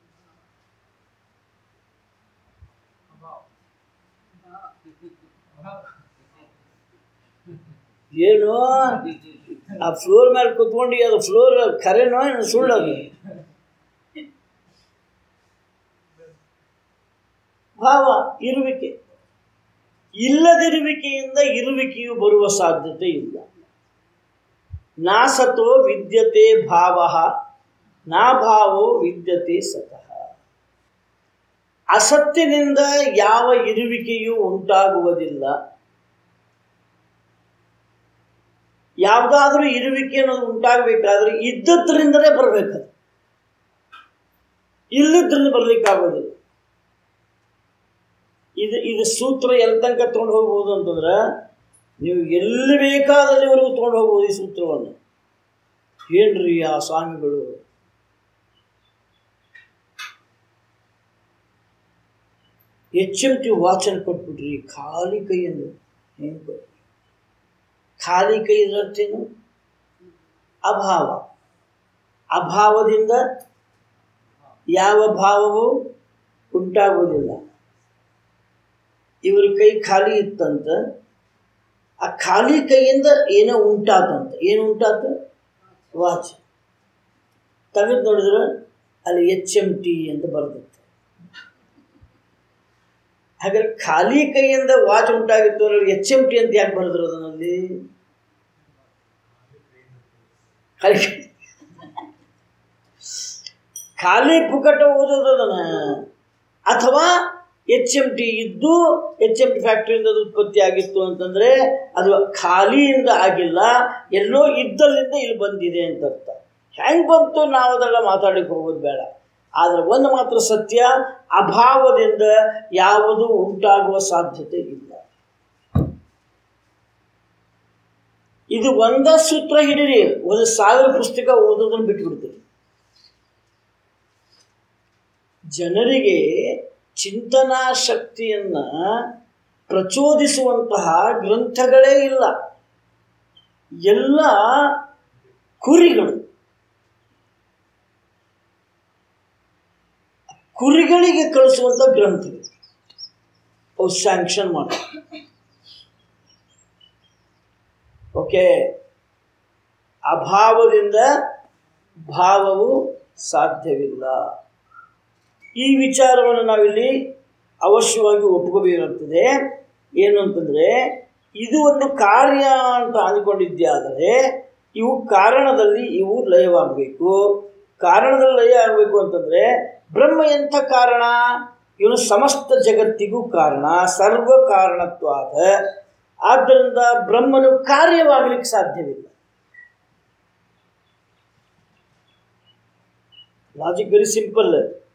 ಏನು ಆ ಫ್ಲೋರ್ ಮೇಲೆ ಕುತ್ಕೊಂಡು ಅದು ಫ್ಲೋರ್ ಖರೇನೋ ಏನು ಸುಳ್ಳದು ಭಾವ ಇರುವಿಕೆ ಇಲ್ಲದಿರುವಿಕೆಯಿಂದ ಇರುವಿಕೆಯು ಬರುವ ಸಾಧ್ಯತೆ ಇಲ್ಲ ನಾಸತೋ ವಿದ್ಯತೆ ಭಾವ ನಾ ಭಾವೋ ವಿದ್ಯತೆ ಸತಃ ಅಸತ್ತಿನಿಂದ ಯಾವ ಇರುವಿಕೆಯೂ ಉಂಟಾಗುವುದಿಲ್ಲ ಯಾವುದಾದ್ರೂ ಇರುವಿಕೆ ಅನ್ನೋದು ಉಂಟಾಗಬೇಕಾದ್ರೆ ಇದ್ದದ್ರಿಂದಲೇ ಬರಬೇಕದು ಇಲ್ಲದ್ರಿಂದ ಬರಲಿಕ್ಕಾಗೋದಿಲ್ಲ ಇದು ಇದು ಸೂತ್ರ ಎಲ್ಲಿ ತನಕ ತೊಗೊಂಡು ಹೋಗ್ಬೋದು ಅಂತಂದ್ರೆ ನೀವು ಎಲ್ಲಿ ಬೇಕಾದಲ್ಲಿವರೆಗೂ ತೊಗೊಂಡು ಹೋಗ್ಬೋದು ಈ ಸೂತ್ರವನ್ನು ಏನ್ರಿ ಆ ಸ್ವಾಮಿಗಳು ಎಚ್ ಎಮ್ ಟಿ ವಾಚನ್ನು ಕೊಟ್ಬಿಟ್ರಿ ಖಾಲಿ ಕೈಯನ್ನು ಹೆಂಗೆ ಖಾಲಿ ಕೈ ಇರತ್ತೇನು ಅಭಾವ ಅಭಾವದಿಂದ ಯಾವ ಭಾವವು ಉಂಟಾಗುವುದಿಲ್ಲ ಇವ್ರ ಕೈ ಖಾಲಿ ಇತ್ತಂತ ಆ ಖಾಲಿ ಕೈಯಿಂದ ಏನೋ ಉಂಟಾತಂತ ಏನು ಉಂಟಾತ ವಾಚ್ ತೆಗೆದು ನೋಡಿದ್ರೆ ಅಲ್ಲಿ ಎಚ್ ಎಮ್ ಟಿ ಅಂತ ಬರ್ದಿತ್ತು ಹಾಗಾದ್ರೆ ಖಾಲಿ ಕೈಯಿಂದ ವಾಚ್ ಉಂಟಾಗಿತ್ತು ಅಂದ್ರೆ ಎಚ್ ಎಮ್ ಟಿ ಅಂತ ಯಾಕೆ ಬರೆದ್ರು ಅದರಲ್ಲಿ ಖಾಲಿ ಖಾಲಿ ಪುಕಟ ಓದೋದು ಅದನ್ನ ಅಥವಾ ಎಚ್ ಎಮ್ ಟಿ ಇದ್ದು ಎಚ್ ಎಮ್ ಟಿ ಫ್ಯಾಕ್ಟ್ರಿಯಿಂದ ಅದು ಉತ್ಪತ್ತಿ ಆಗಿತ್ತು ಅಂತಂದರೆ ಅದು ಖಾಲಿಯಿಂದ ಆಗಿಲ್ಲ ಎಲ್ಲೋ ಇದ್ದಲ್ಲಿಂದ ಇಲ್ಲಿ ಬಂದಿದೆ ಅಂತ ಅರ್ಥ ಹೆಂಗೆ ಬಂತು ನಾವು ಅದೆಲ್ಲ ಮಾತಾಡಲಿಕ್ಕೆ ಹೋಗೋದು ಬೇಡ ಆದರೆ ಒಂದು ಮಾತ್ರ ಸತ್ಯ ಅಭಾವದಿಂದ ಯಾವುದು ಉಂಟಾಗುವ ಸಾಧ್ಯತೆ ಇಲ್ಲ ಇದು ಒಂದ ಸೂತ್ರ ಹಿಡೀರಿ ಒಂದು ಸಾವಿರ ಪುಸ್ತಕ ಓದೋದನ್ನು ಬಿಟ್ಬಿಡ್ತೀರಿ ಜನರಿಗೆ ಚಿಂತನಾ ಶಕ್ತಿಯನ್ನು ಪ್ರಚೋದಿಸುವಂತಹ ಗ್ರಂಥಗಳೇ ಇಲ್ಲ ಎಲ್ಲ ಕುರಿಗಳು ಕುರಿಗಳಿಗೆ ಕಳಿಸುವಂಥ ಗ್ರಂಥಗಳು ಅವು ಸ್ಯಾಂಕ್ಷನ್ ಮಾಡಿ ಓಕೆ ಅಭಾವದಿಂದ ಭಾವವು ಸಾಧ್ಯವಿಲ್ಲ ಈ ವಿಚಾರವನ್ನು ನಾವಿಲ್ಲಿ ಅವಶ್ಯವಾಗಿ ಒಪ್ಕೋಬೇಕಾಗ್ತದೆ ಏನು ಅಂತಂದರೆ ಇದು ಒಂದು ಕಾರ್ಯ ಅಂತ ಅಂದ್ಕೊಂಡಿದ್ದೆ ಇವು ಕಾರಣದಲ್ಲಿ ಇವು ಲಯವಾಗಬೇಕು ಕಾರಣದಲ್ಲಿ ಲಯ ಆಗಬೇಕು ಅಂತಂದರೆ ಬ್ರಹ್ಮ ಎಂಥ ಕಾರಣ ಇವನು ಸಮಸ್ತ ಜಗತ್ತಿಗೂ ಕಾರಣ ಸರ್ವ ಕಾರಣತ್ವಾದ ಆದ್ದರಿಂದ ಬ್ರಹ್ಮನು ಕಾರ್ಯವಾಗಲಿಕ್ಕೆ ಸಾಧ್ಯವಿಲ್ಲ ಲಾಜಿಕ್ ವೆರಿ ಸಿಂಪಲ್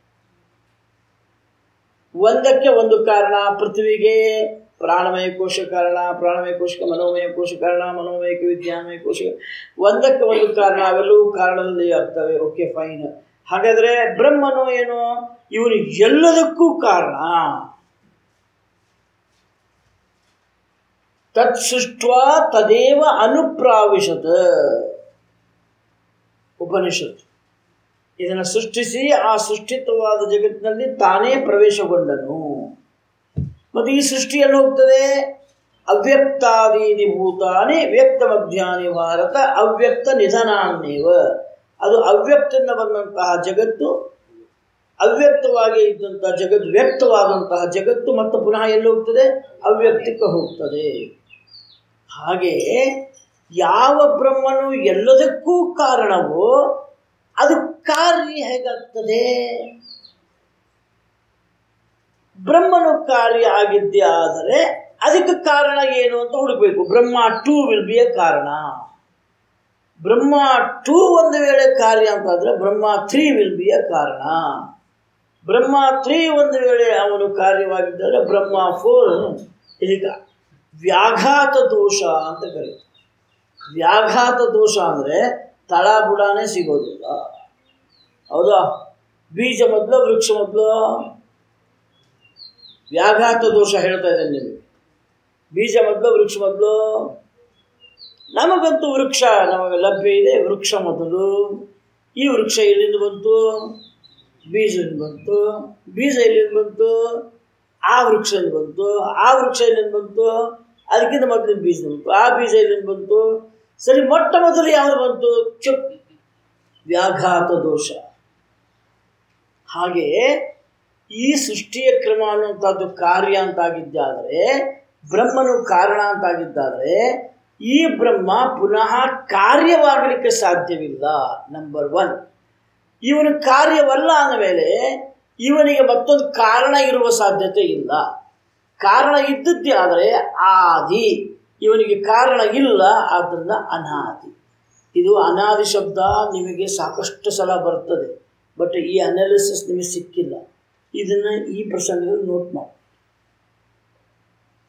ಒಂದಕ್ಕೆ ಒಂದು ಕಾರಣ ಪೃಥ್ವಿಗೆ ಪ್ರಾಣಮಯ ಕೋಶ ಕಾರಣ ಪ್ರಾಣಮಯ ಕೋಶಕ್ಕೆ ಮನೋಮಯ ಕೋಶ ಕಾರಣ ಮನೋಮಯಕ್ಕೆ ವಿದ್ಯಾಮಯ ಕೋಶ ಒಂದಕ್ಕೆ ಒಂದು ಕಾರಣ ಅವೆಲ್ಲವೂ ಕಾರಣದಲ್ಲಿ ಆಗ್ತವೆ ಓಕೆ ಫೈನ್ ಹಾಗಾದರೆ ಬ್ರಹ್ಮನು ಏನು ಇವನು ಎಲ್ಲದಕ್ಕೂ ಕಾರಣ ತತ್ ಸೃಷ್ಟ ತದೇವ ಅನುಪ್ರಾವಿಶತ ಉಪನಿಷತ್ ಇದನ್ನು ಸೃಷ್ಟಿಸಿ ಆ ಸೃಷ್ಟಿತವಾದ ಜಗತ್ತಿನಲ್ಲಿ ತಾನೇ ಪ್ರವೇಶಗೊಂಡನು ಮತ್ತು ಈ ಸೃಷ್ಟಿಯಲ್ಲಿ ಹೋಗ್ತದೆ ಅವ್ಯಕ್ತಾದೀನಿ ಭೂತಾನಿ ವ್ಯಕ್ತ ಮಧ್ಯಾನಿ ಭಾರತ ಅವ್ಯಕ್ತ ನಿಧನಾನ್ನೇವ ಅದು ಅವ್ಯಕ್ತದಿಂದ ಬಂದಂತಹ ಜಗತ್ತು ಅವ್ಯಕ್ತವಾಗಿ ಇದ್ದಂತಹ ಜಗತ್ತು ವ್ಯಕ್ತವಾದಂತಹ ಜಗತ್ತು ಮತ್ತು ಪುನಃ ಎಲ್ಲಿ ಹೋಗ್ತದೆ ಅವ್ಯಕ್ತಕ್ಕೆ ಹೋಗ್ತದೆ ಹಾಗೆ ಯಾವ ಬ್ರಹ್ಮನು ಎಲ್ಲದಕ್ಕೂ ಕಾರಣವೋ ಅದು ಕಾರ್ಯ ಹೇಗಾಗ್ತದೆ ಬ್ರಹ್ಮನು ಕಾರ್ಯ ಆಗಿದ್ದೇ ಆದರೆ ಅದಕ್ಕೆ ಕಾರಣ ಏನು ಅಂತ ಹುಡುಕಬೇಕು ಬ್ರಹ್ಮ ಟೂ ವಿಲ್ ಬಿ ಎ ಕಾರಣ ಬ್ರಹ್ಮ ಟೂ ಒಂದು ವೇಳೆ ಕಾರ್ಯ ಅಂತಂದರೆ ಬ್ರಹ್ಮ ತ್ರೀ ವಿಲ್ ಬಿ ಎ ಕಾರಣ ಬ್ರಹ್ಮ ತ್ರೀ ಒಂದು ವೇಳೆ ಅವನು ಕಾರ್ಯವಾಗಿದ್ದರೆ ಬ್ರಹ್ಮ ಫೋರ್ ಇದಕ್ಕೆ ವ್ಯಾಘಾತ ದೋಷ ಅಂತ ಕರೀತಾರೆ ವ್ಯಾಘಾತ ದೋಷ ಅಂದರೆ ತಳ ಬುಡಾನೇ ಸಿಗೋದಿಲ್ಲ ಹೌದಾ ಬೀಜ ಮೊದಲು ವೃಕ್ಷ ಮೊದಲು ವ್ಯಾಘಾತ ದೋಷ ಹೇಳ್ತಾ ಇದ್ದೇನೆ ನಿಮಗೆ ಬೀಜ ಮೊದಲು ವೃಕ್ಷ ಮೊದಲು ನಮಗಂತೂ ವೃಕ್ಷ ನಮಗೆ ಲಭ್ಯ ಇದೆ ವೃಕ್ಷ ಮೊದಲು ಈ ವೃಕ್ಷ ಎಲ್ಲಿಂದ ಬಂತು ಬೀಜದಿಂದ ಬಂತು ಬೀಜ ಎಲ್ಲಿಂದ ಬಂತು ಆ ವೃಕ್ಷದಿಂದ ಬಂತು ಆ ವೃಕ್ಷ ಎಲ್ಲಿಂದ ಬಂತು ಅದಕ್ಕಿಂತ ಮೊದಲಿನ ಬೀಜ ಬಂತು ಆ ಬೀಜ ಎಲ್ಲಿಂದ ಬಂತು ಸರಿ ಮೊಟ್ಟ ಮೊದಲು ಯಾವುದು ಬಂತು ಚುಪ್ ವ್ಯಾಘಾತ ದೋಷ ಹಾಗೆ ಈ ಸೃಷ್ಟಿಯ ಕ್ರಮ ಅನ್ನುವಂಥದ್ದು ಕಾರ್ಯ ಅಂತಾಗಿದ್ದಾದರೆ ಬ್ರಹ್ಮನು ಕಾರಣ ಅಂತಾಗಿದ್ದಾದರೆ ಈ ಬ್ರಹ್ಮ ಪುನಃ ಕಾರ್ಯವಾಗಲಿಕ್ಕೆ ಸಾಧ್ಯವಿಲ್ಲ ನಂಬರ್ ಒನ್ ಇವನು ಕಾರ್ಯವಲ್ಲ ಅಂದಮೇಲೆ ಇವನಿಗೆ ಮತ್ತೊಂದು ಕಾರಣ ಇರುವ ಸಾಧ್ಯತೆ ಇಲ್ಲ ಕಾರಣ ಇದ್ದದ್ದೇ ಆದರೆ ಆದಿ ಇವನಿಗೆ ಕಾರಣ ಇಲ್ಲ ಆದ್ದರಿಂದ ಅನಾದಿ ಇದು ಅನಾದಿ ಶಬ್ದ ನಿಮಗೆ ಸಾಕಷ್ಟು ಸಲ ಬರ್ತದೆ ಬಟ್ ಈ ಅನಾಲಿಸಿಸ್ ನಿಮಗೆ ಸಿಕ್ಕಿಲ್ಲ ಇದನ್ನು ಈ ಪ್ರಸಂಗದಲ್ಲಿ ನೋಟ್ ಮಾಡಿ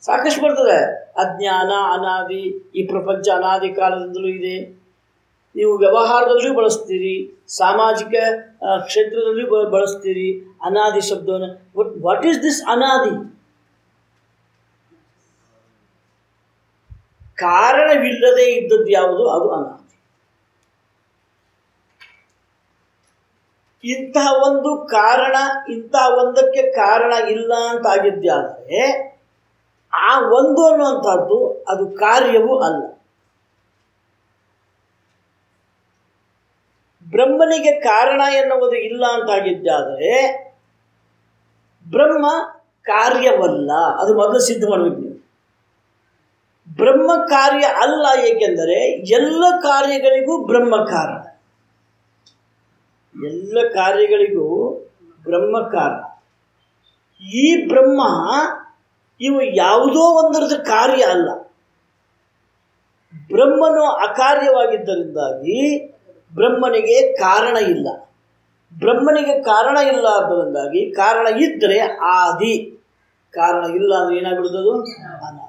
ಸಾಕಷ್ಟು ಬರ್ತದೆ ಅಜ್ಞಾನ ಅನಾದಿ ಈ ಪ್ರಪಂಚ ಅನಾದಿ ಕಾಲದಿಂದಲೂ ಇದೆ ನೀವು ವ್ಯವಹಾರದಲ್ಲಿಯೂ ಬಳಸ್ತೀರಿ ಸಾಮಾಜಿಕ ಆ, ಕ್ಷೇತ್ರದಲ್ಲಿಯೂ ಬ- ಬಳಸ್ತೀರಿ ಅನಾದಿ ಶಬ್ದವನ್ನು ವಾಟ್ ಈಸ್ ದಿಸ್ ಅನಾದಿ ಕಾರಣವಿಲ್ಲದೆ ಇದ್ದದ್ದು ಯಾವುದು ಅದು ಅನಾದಿ ಇಂತಹ ಒಂದು ಕಾರಣ ಇಂತಹ ಒಂದಕ್ಕೆ ಕಾರಣ ಇಲ್ಲ ಅಂತ ಆಗಿದ್ದಾದರೆ ಆ ಒಂದು ಅನ್ನುವಂಥದ್ದು ಅದು ಕಾರ್ಯವೂ ಅಲ್ಲ ಬ್ರಹ್ಮನಿಗೆ ಕಾರಣ ಎನ್ನುವುದು ಇಲ್ಲ ಅಂತಾಗಿದ್ದಾದರೆ ಬ್ರಹ್ಮ ಕಾರ್ಯವಲ್ಲ ಅದು ಮೊದಲು ಸಿದ್ಧ ಮಾಡಬೇಕು ನೀವು ಬ್ರಹ್ಮ ಕಾರ್ಯ ಅಲ್ಲ ಏಕೆಂದರೆ ಎಲ್ಲ ಕಾರ್ಯಗಳಿಗೂ ಬ್ರಹ್ಮ ಕಾರಣ ಎಲ್ಲ ಕಾರ್ಯಗಳಿಗೂ ಬ್ರಹ್ಮ ಕಾರಣ ಈ ಬ್ರಹ್ಮ ಇವು ಯಾವುದೋ ಒಂದರದ ಕಾರ್ಯ ಅಲ್ಲ ಬ್ರಹ್ಮನು ಅಕಾರ್ಯವಾಗಿದ್ದರಿಂದಾಗಿ ಬ್ರಹ್ಮನಿಗೆ ಕಾರಣ ಇಲ್ಲ ಬ್ರಹ್ಮನಿಗೆ ಕಾರಣ ಇಲ್ಲ ಅದರಿಂದಾಗಿ ಕಾರಣ ಇದ್ದರೆ ಆದಿ ಕಾರಣ ಇಲ್ಲ ಅಂದ್ರೆ ಏನಾಗ್ಬಿಡ್ತದು ಅನಾದಿ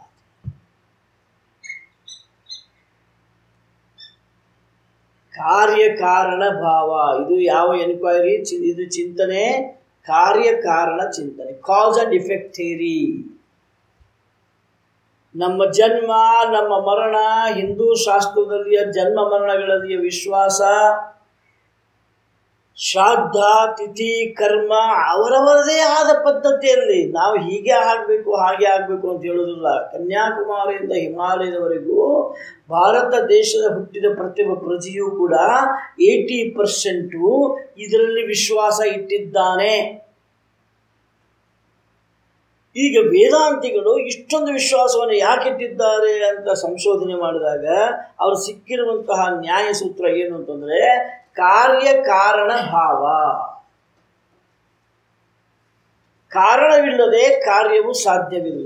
ಕಾರ್ಯಕಾರಣ ಭಾವ ಇದು ಯಾವ ಎನ್ಕ್ವೈರಿ ಇದು ಚಿಂತನೆ ಕಾರ್ಯಕಾರಣ ಚಿಂತನೆ ಕಾಸ್ ಅಂಡ್ ಇಫೆಕ್ಟ್ ಥಿಯರಿ ನಮ್ಮ ಜನ್ಮ ನಮ್ಮ ಮರಣ ಹಿಂದೂ ಶಾಸ್ತ್ರದಲ್ಲಿಯ ಜನ್ಮ ಮರಣಗಳಲ್ಲಿಯ ವಿಶ್ವಾಸ ಶ್ರಾದ್ದ ತಿಥಿ ಕರ್ಮ ಅವರವರದೇ ಆದ ಪದ್ಧತಿಯಲ್ಲಿ ನಾವು ಹೀಗೆ ಆಗಬೇಕು ಹಾಗೆ ಆಗಬೇಕು ಅಂತ ಹೇಳೋದಿಲ್ಲ ಕನ್ಯಾಕುಮಾರಿಯಿಂದ ಹಿಮಾಲಯದವರೆಗೂ ಭಾರತ ದೇಶದ ಹುಟ್ಟಿದ ಪ್ರತಿಯೊಬ್ಬ ಪ್ರಜೆಯೂ ಕೂಡ ಏಯ್ಟಿ ಪರ್ಸೆಂಟು ಇದರಲ್ಲಿ ವಿಶ್ವಾಸ ಇಟ್ಟಿದ್ದಾನೆ ಈಗ ವೇದಾಂತಿಗಳು ಇಷ್ಟೊಂದು ವಿಶ್ವಾಸವನ್ನು ಯಾಕೆ ಇಟ್ಟಿದ್ದಾರೆ ಅಂತ ಸಂಶೋಧನೆ ಮಾಡಿದಾಗ ಅವರು ಸಿಕ್ಕಿರುವಂತಹ ನ್ಯಾಯ ಸೂತ್ರ ಏನು ಅಂತಂದ್ರೆ ಕಾರ್ಯ ಕಾರಣ ಭಾವ ಕಾರಣವಿಲ್ಲದೆ ಕಾರ್ಯವು ಸಾಧ್ಯವಿಲ್ಲ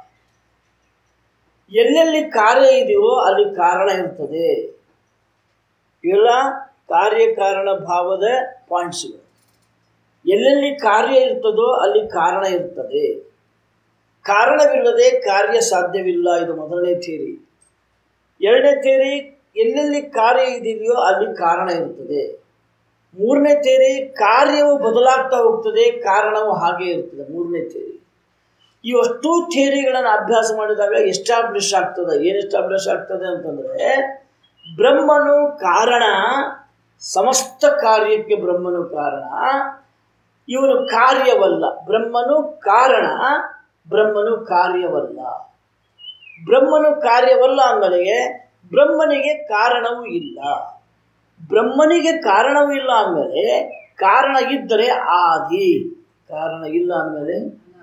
ಎಲ್ಲೆಲ್ಲಿ ಕಾರ್ಯ ಇದೆಯೋ ಅಲ್ಲಿ ಕಾರಣ ಇರ್ತದೆ ಇವೆಲ್ಲ ಕಾರ್ಯಕಾರಣ ಭಾವದ ಪಾಯಿಂಟ್ಸ್ಗಳು ಎಲ್ಲೆಲ್ಲಿ ಕಾರ್ಯ ಇರ್ತದೋ ಅಲ್ಲಿ ಕಾರಣ ಇರ್ತದೆ ಕಾರಣವಿಲ್ಲದೆ ಕಾರ್ಯ ಸಾಧ್ಯವಿಲ್ಲ ಇದು ಮೊದಲನೇ ಥಿಯರಿ ಎರಡನೇ ಥಿಯರಿ ಎಲ್ಲೆಲ್ಲಿ ಕಾರ್ಯ ಇದೆಯೋ ಅಲ್ಲಿ ಕಾರಣ ಇರ್ತದೆ ಮೂರನೇ ಥಿಯರಿ ಕಾರ್ಯವು ಬದಲಾಗ್ತಾ ಹೋಗ್ತದೆ ಕಾರಣವು ಹಾಗೆ ಇರ್ತದೆ ಮೂರನೇ ಥಿಯರಿ ಇವಷ್ಟು ಥಿಯರಿಗಳನ್ನು ಅಭ್ಯಾಸ ಮಾಡಿದಾಗ ಎಸ್ಟಾಬ್ಲಿಷ್ ಆಗ್ತದೆ ಏನು ಎಸ್ಟಾಬ್ಲಿಷ್ ಆಗ್ತದೆ ಅಂತಂದರೆ ಬ್ರಹ್ಮನು ಕಾರಣ ಸಮಸ್ತ ಕಾರ್ಯಕ್ಕೆ ಬ್ರಹ್ಮನು ಕಾರಣ ಇವನು ಕಾರ್ಯವಲ್ಲ ಬ್ರಹ್ಮನು ಕಾರಣ ಬ್ರಹ್ಮನು ಕಾರ್ಯವಲ್ಲ ಬ್ರಹ್ಮನು ಕಾರ್ಯವಲ್ಲ ಅಂದಮೇಲೆ ಬ್ರಹ್ಮನಿಗೆ ಕಾರಣವೂ ಇಲ್ಲ ಬ್ರಹ್ಮನಿಗೆ ಕಾರಣವೂ ಇಲ್ಲ ಅಂದಮೇಲೆ ಕಾರಣ ಇದ್ದರೆ ಆದಿ ಕಾರಣ ಇಲ್ಲ ಅಂದಮೇಲೆ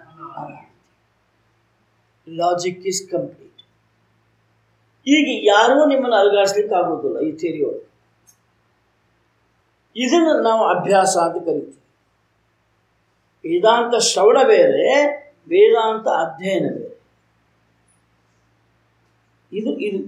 ಲಾಜಿಕ್ ಇಸ್ ಕಂಪ್ಲೀಟ್ ಈಗ ಯಾರೂ ನಿಮ್ಮನ್ನು ಅಲುಗಾಡಿಸ್ಲಿಕ್ಕೆ ಆಗೋದಿಲ್ಲ ಈ ಥಿಯರಿ ಒಳಗೆ ಇದನ್ನು ನಾವು ಅಭ್ಯಾಸ ಅಂತ ಕರಿತೀವಿ ವೇದಾಂತ ಶ್ರವಣ ಬೇರೆ ವೇದಾಂತ ಅಧ್ಯಯನ ಬೇರೆ ಇದು ಇದು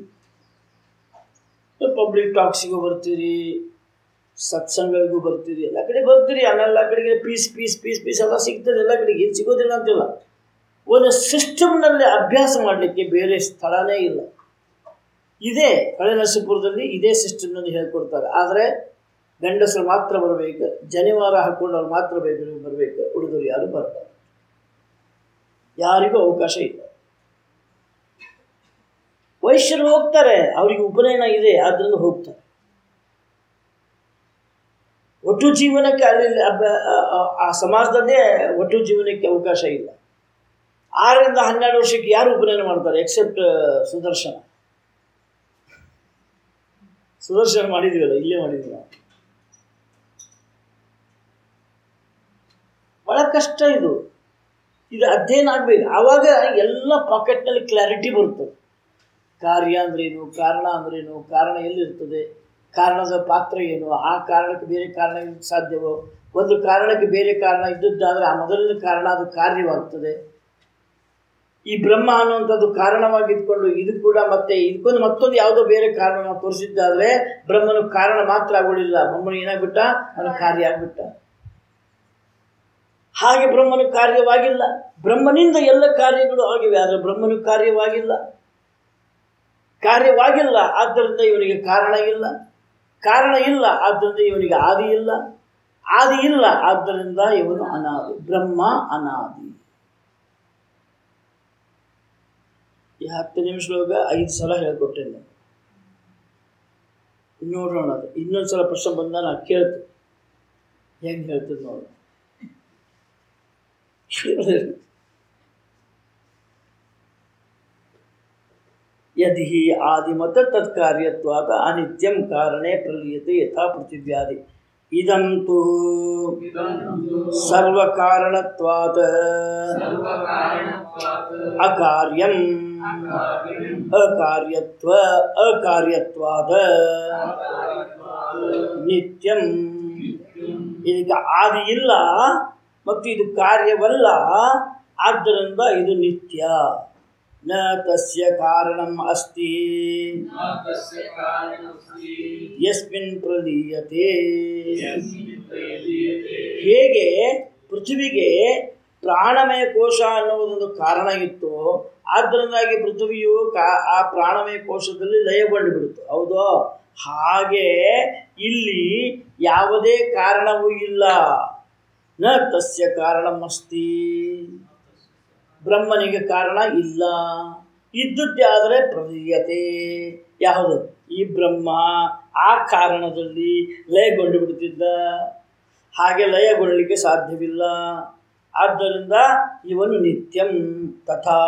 ಪಬ್ಲಿಕ್ ಟಾಕ್ಸಿಗೂ ಬರ್ತೀರಿ ಸತ್ಸಂಗಗಳಿಗೂ ಬರ್ತೀರಿ ಎಲ್ಲ ಕಡೆ ಬರ್ತೀರಿ ಅಲ್ಲೆಲ್ಲ ಕಡೆಗೆ ಪೀಸ್ ಪೀಸ್ ಪೀಸ್ ಪೀಸ್ ಎಲ್ಲ ಸಿಗ್ತದೆ ಎಲ್ಲ ಕಡೆಗೆ ಏನು ಸಿಗೋದಿಲ್ಲ ಅಂತಿಲ್ಲ ಒಂದು ಸಿಸ್ಟಮ್ನಲ್ಲಿ ಅಭ್ಯಾಸ ಮಾಡಲಿಕ್ಕೆ ಬೇರೆ ಸ್ಥಳನೇ ಇಲ್ಲ ಇದೇ ಹಳೆ ನರಸೀಪುರದಲ್ಲಿ ಇದೇ ಸಿಸ್ಟಮ್ನಲ್ಲಿ ಹೇಳ್ಕೊಡ್ತಾರೆ ಆದರೆ ಗಂಡಸರು ಮಾತ್ರ ಬರಬೇಕು ಜನಿವಾರ ಹಾಕ್ಕೊಂಡವ್ರು ಮಾತ್ರ ಬೇಕು ಬರಬೇಕು ಉಳಿದವರು ಯಾರು ಬರ್ತಾರೆ ಯಾರಿಗೂ ಅವಕಾಶ ಇಲ್ಲ ವೈಶ್ಯರು ಹೋಗ್ತಾರೆ ಅವರಿಗೆ ಉಪನಯನ ಇದೆ ಆದ್ದರಿಂದ ಹೋಗ್ತಾರೆ ಒಟ್ಟು ಜೀವನಕ್ಕೆ ಅಲ್ಲಿ ಅಭ್ಯ- ಆ- ಆ- ಆ ಸಮಾಜದಲ್ಲೇ ಒಟ್ಟು ಜೀವನಕ್ಕೆ ಅವಕಾಶ ಇಲ್ಲ ಆರರಿಂದ ಹನ್ನೆರಡು ವರ್ಷಕ್ಕೆ ಯಾರು ಉಪನಯನ ಮಾಡ್ತಾರೆ ಎಕ್ಸೆಪ್ಟ್ ಸುದರ್ಶನ ಸುದರ್ಶನ ಮಾಡಿದ್ವಲ್ಲ ಇಲ್ಲೇ ಮಾಡಿದ್ವಿ ನಾವು ಬಹಳ ಕಷ್ಟ ಇದು ಇದು ಅಧ್ಯಯನ ಆಗಬೇಕು ಆವಾಗ ಎಲ್ಲ ಪಾಕೆಟ್ನಲ್ಲಿ ಕ್ಲಾರಿಟಿ ಬರ್ತದೆ ಕಾರ್ಯ ಅಂದ್ರೇನು ಕಾರಣ ಅಂದ್ರೇನು ಕಾರಣ ಎಲ್ಲಿರ್ತದೆ ಕಾರಣದ ಪಾತ್ರ ಏನು ಆ ಕಾರಣಕ್ಕೆ ಬೇರೆ ಕಾರಣ ಇರಲಿಕ್ಕೆ ಸಾಧ್ಯವೋ ಒಂದು ಕಾರಣಕ್ಕೆ ಬೇರೆ ಕಾರಣ ಇದ್ದದ್ದಾದರೆ ಆ ಮೊದಲನೇ ಕಾರಣ ಅದು ಕಾರ್ಯವಾಗ್ತದೆ ಈ ಬ್ರಹ್ಮ ಅನ್ನುವಂಥದ್ದು ಕಾರಣವಾಗಿದ್ಕೊಂಡು ಇದು ಕೂಡ ಮತ್ತೆ ಇದಕ್ಕೊಂದು ಮತ್ತೊಂದು ಯಾವುದೋ ಬೇರೆ ಕಾರಣ ನಾವು ತೋರಿಸಿದ್ದಾದರೆ ಬ್ರಹ್ಮನು ಕಾರಣ ಮಾತ್ರ ಆಗೋಳಿಲ್ಲ ಬ್ರಹ್ಮನು ಏನಾಗ್ಬಿಟ್ಟ ಅವನು ಕಾರ್ಯ ಆಗ್ಬಿಟ್ಟ ಹಾಗೆ ಬ್ರಹ್ಮನು ಕಾರ್ಯವಾಗಿಲ್ಲ ಬ್ರಹ್ಮನಿಂದ ಎಲ್ಲ ಕಾರ್ಯಗಳು ಆಗಿವೆ ಆದರೆ ಬ್ರಹ್ಮನು ಕಾರ್ಯವಾಗಿಲ್ಲ ಕಾರ್ಯವಾಗಿಲ್ಲ ಆದ್ದರಿಂದ ಇವನಿಗೆ ಕಾರಣ ಇಲ್ಲ ಕಾರಣ ಇಲ್ಲ ಆದ್ದರಿಂದ ಇವನಿಗೆ ಆದಿ ಇಲ್ಲ ಆದಿ ಇಲ್ಲ ಆದ್ದರಿಂದ ಇವನು ಅನಾದಿ ಬ್ರಹ್ಮ ಅನಾದಿ ಈ ಹತ್ತು ನಿಮಿಷದೊಳಗೆ ಐದು ಸಲ ಹೇಳ್ಕೊಟ್ಟೆ ನಾನು ನೋಡೋಣ ಅದು ಇನ್ನೊಂದು ಸಲ ಪ್ರಶ್ನೆ ಬಂದ ನಾ ಕೇಳ್ತೀನಿ ಹೆಂಗೆ ಹೇಳ್ತೀನಿ ನೋಡು ಯದಿ ಹಿ ಆದಿಮತ ತತ್ಕಾರ್ಯತ್ವಾದ ಅನಿತ್ಯಂ ಕಾರಣೇ ಪ್ರಲೀಯತೆ ಯಥಾ ಪೃಥಿವ್ಯಾದಿ ಇದಂ ತು ಸರ್ವಕಾರಣತ್ವಾತ್ ಅಕಾರ್ಯಂ ಅಕಾರ್ಯತ್ವ ಅಕಾರ್ಯತ್ವಾದ ನಿತ್ಯಂ ಇದಕ್ಕೆ ಆದಿ ಇಲ್ಲ ಮತ್ತು ಇದು ಕಾರ್ಯವಲ್ಲ ಆದ್ದರಿಂದ ಇದು ನಿತ್ಯ ನ ತಸ್ಯ ಕಾರಣಂ ಅಸ್ತಿ ಯಸ್ಮಿನ್ ಪ್ರಲೀಯತೆ ಹೇಗೆ ಪೃಥ್ವಿಗೆ ಪ್ರಾಣಮಯ ಕೋಶ ಅನ್ನುವುದೊಂದು ಕಾರಣ ಇತ್ತು ಆದ್ದರಿಂದಾಗಿ ಪೃಥ್ವಿಯು ಕಾ ಆ ಪ್ರಾಣಮಯ ಕೋಶದಲ್ಲಿ ಲಯಗೊಂಡು ಬಿಡ್ತು ಹೌದು ಹಾಗೆ ಇಲ್ಲಿ ಯಾವುದೇ ಕಾರಣವೂ ಇಲ್ಲ ನ ತಸ್ಯ ಕಾರಣಮಸ್ತಿ ಬ್ರಹ್ಮನಿಗೆ ಕಾರಣ ಇಲ್ಲ ಇದ್ದದ್ದೇ ಆದರೆ ಪ್ರಲೀಯತೆ ಯಾವುದು ಈ ಬ್ರಹ್ಮ ಆ ಕಾರಣದಲ್ಲಿ ಲಯಗೊಂಡು ಬಿಡ್ತಿದ್ದ ಹಾಗೆ ಲಯಗೊಳ್ಳಲಿಕ್ಕೆ ಸಾಧ್ಯವಿಲ್ಲ ಆದ್ದರಿಂದ ಇವನು ನಿತ್ಯಂ ತಥಾ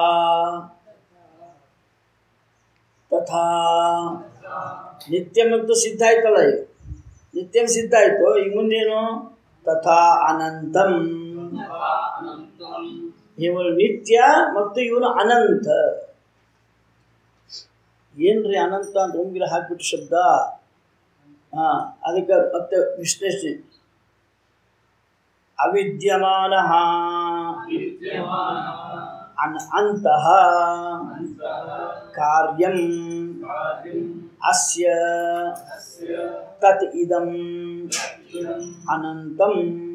ತಥಾ ನಿತ್ಯ ಮತ್ತು ಸಿದ್ಧ ಆಯ್ತಲ್ಲ ಈಗ ನಿತ್ಯಂ ಸಿದ್ಧ ಆಯ್ತು ಈಗ ಮುಂದೇನು ತಥಾ ಅನಂತಂ ಇವನು ನಿತ್ಯ ಮತ್ತು ಇವನು ಅನಂತ ಏನ್ರಿ ಅನಂತ ಅಂತ ಉಂಗಿರ ಹಾಕ್ಬಿಟ್ಟು ಶಬ್ದ ಹಾ ಅದಕ್ಕೆ ಮತ್ತೆ ವಿಶ್ಲೇಷಣೆ ಅವಿದ್ಯಮಾನ ಅನ್ ಅಂತಃ ಕಾರ್ಯಂ ಅಸ್ಯ ತತ್ ಇದಂ ಅನಂತಂ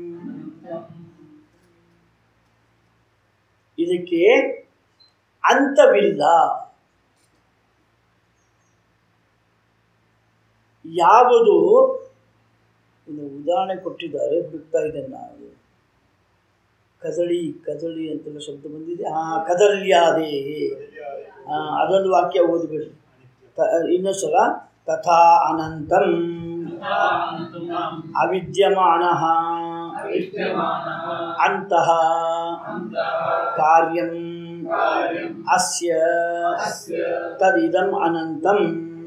ಇದಕ್ಕೆ ಅಂತವಿಲ್ಲ ಯಾವುದು ಒಂದು ಉದಾಹರಣೆ ಕೊಟ್ಟಿದ್ದಾರೆ ಹುಡುಕ್ತಾ ಇದ್ದೇನೆ ನಾನು ಕದಳಿ ಕದಳಿ ಅಂತೆಲ್ಲ ಶಬ್ದ ಬಂದಿದೆ ಹಾ ಕದಲ್ಯಾದೆ ಹಾ ಅದೊಂದು ವಾಕ್ಯ ಓದಬೇಡಿ ತ ಇನ್ನೊಂದು ಸಲ ತಥಾ ಅನಂತಂ ಅವಿದ್ಯಮಾನ ಅಂತಃ ಕಾರ್ಯಂ ಅಸ್ಯ ತದಿದಂ ಅನಂತಂ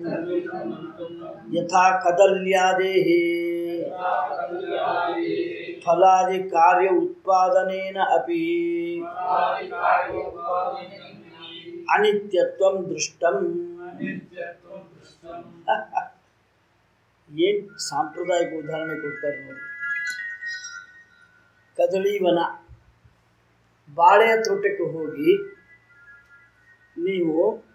ಯಥಾ ಕದಲ್ಯಾದೇಃ ಫಲಾದಿ ಕಾರ್ಯ ಉತ್ಪಾದನೇನ ಅಪಿ ಅನಿತ್ಯತ್ವಂ ದೃಷ್ಟಂ ಏನ್ ಸಾಂಪ್ರದಾಯಿಕ ಉದಾಹರಣೆ ಕೊಡ್ತಾರೆ ನೋಡಿ ಕದಳೀವನ ಬಾಳೆಯ ತೋಟಕ್ಕೆ ಹೋಗಿ ನೀವು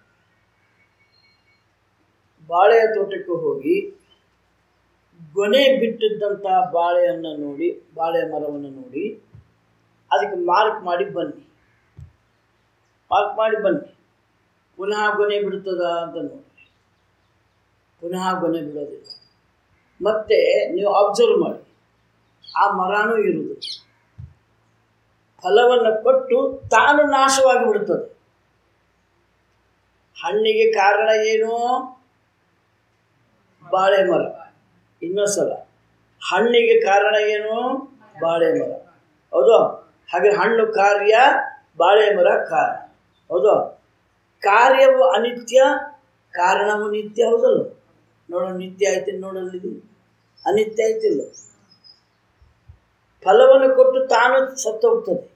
ಬಾಳೆಯ ತೋಟಕ್ಕೆ ಹೋಗಿ ಗೊನೆ ಬಿಟ್ಟಿದ್ದಂತಹ ಬಾಳೆಯನ್ನು ನೋಡಿ ಬಾಳೆ ಮರವನ್ನು ನೋಡಿ ಅದಕ್ಕೆ ಮಾರ್ಕ್ ಮಾಡಿ ಬನ್ನಿ ಮಾರ್ಕ್ ಮಾಡಿ ಬನ್ನಿ ಪುನಃ ಗೊನೆ ಬಿಡ್ತದ ಅಂತ ನೋಡಿ ಪುನಃ ಗೊನೆ ಬಿಡೋದಿಲ್ಲ ಮತ್ತೆ ನೀವು ಅಬ್ಸರ್ವ್ ಮಾಡಿ ಆ ಮರನೂ ಇರುವುದು ಫಲವನ್ನು ಕೊಟ್ಟು ತಾನು ನಾಶವಾಗಿ ಬಿಡುತ್ತದೆ ಹಣ್ಣಿಗೆ ಕಾರಣ ಏನು ಬಾಳೆ ಮರ ಇನ್ನೊಂದ್ಸಲ ಹಣ್ಣಿಗೆ ಕಾರಣ ಏನು ಬಾಳೆ ಮರ ಹೌದು ಹಾಗೆ ಹಣ್ಣು ಕಾರ್ಯ ಬಾಳೆ ಮರ ಕಾರಣ ಹೌದು ಕಾರ್ಯವು ಅನಿತ್ಯ ಕಾರಣವು ನಿತ್ಯ ಹೌದಲ್ಲ ನೋಡೋ ನಿತ್ಯ ಆಯ್ತು ನೋಡಲ್ಲಿ ಅನಿತ್ಯ ಆಯ್ತಿಲ್ಲ ಫಲವನ್ನು ಕೊಟ್ಟು ತಾನು ಸತ್ತೋಗ್ತದೆ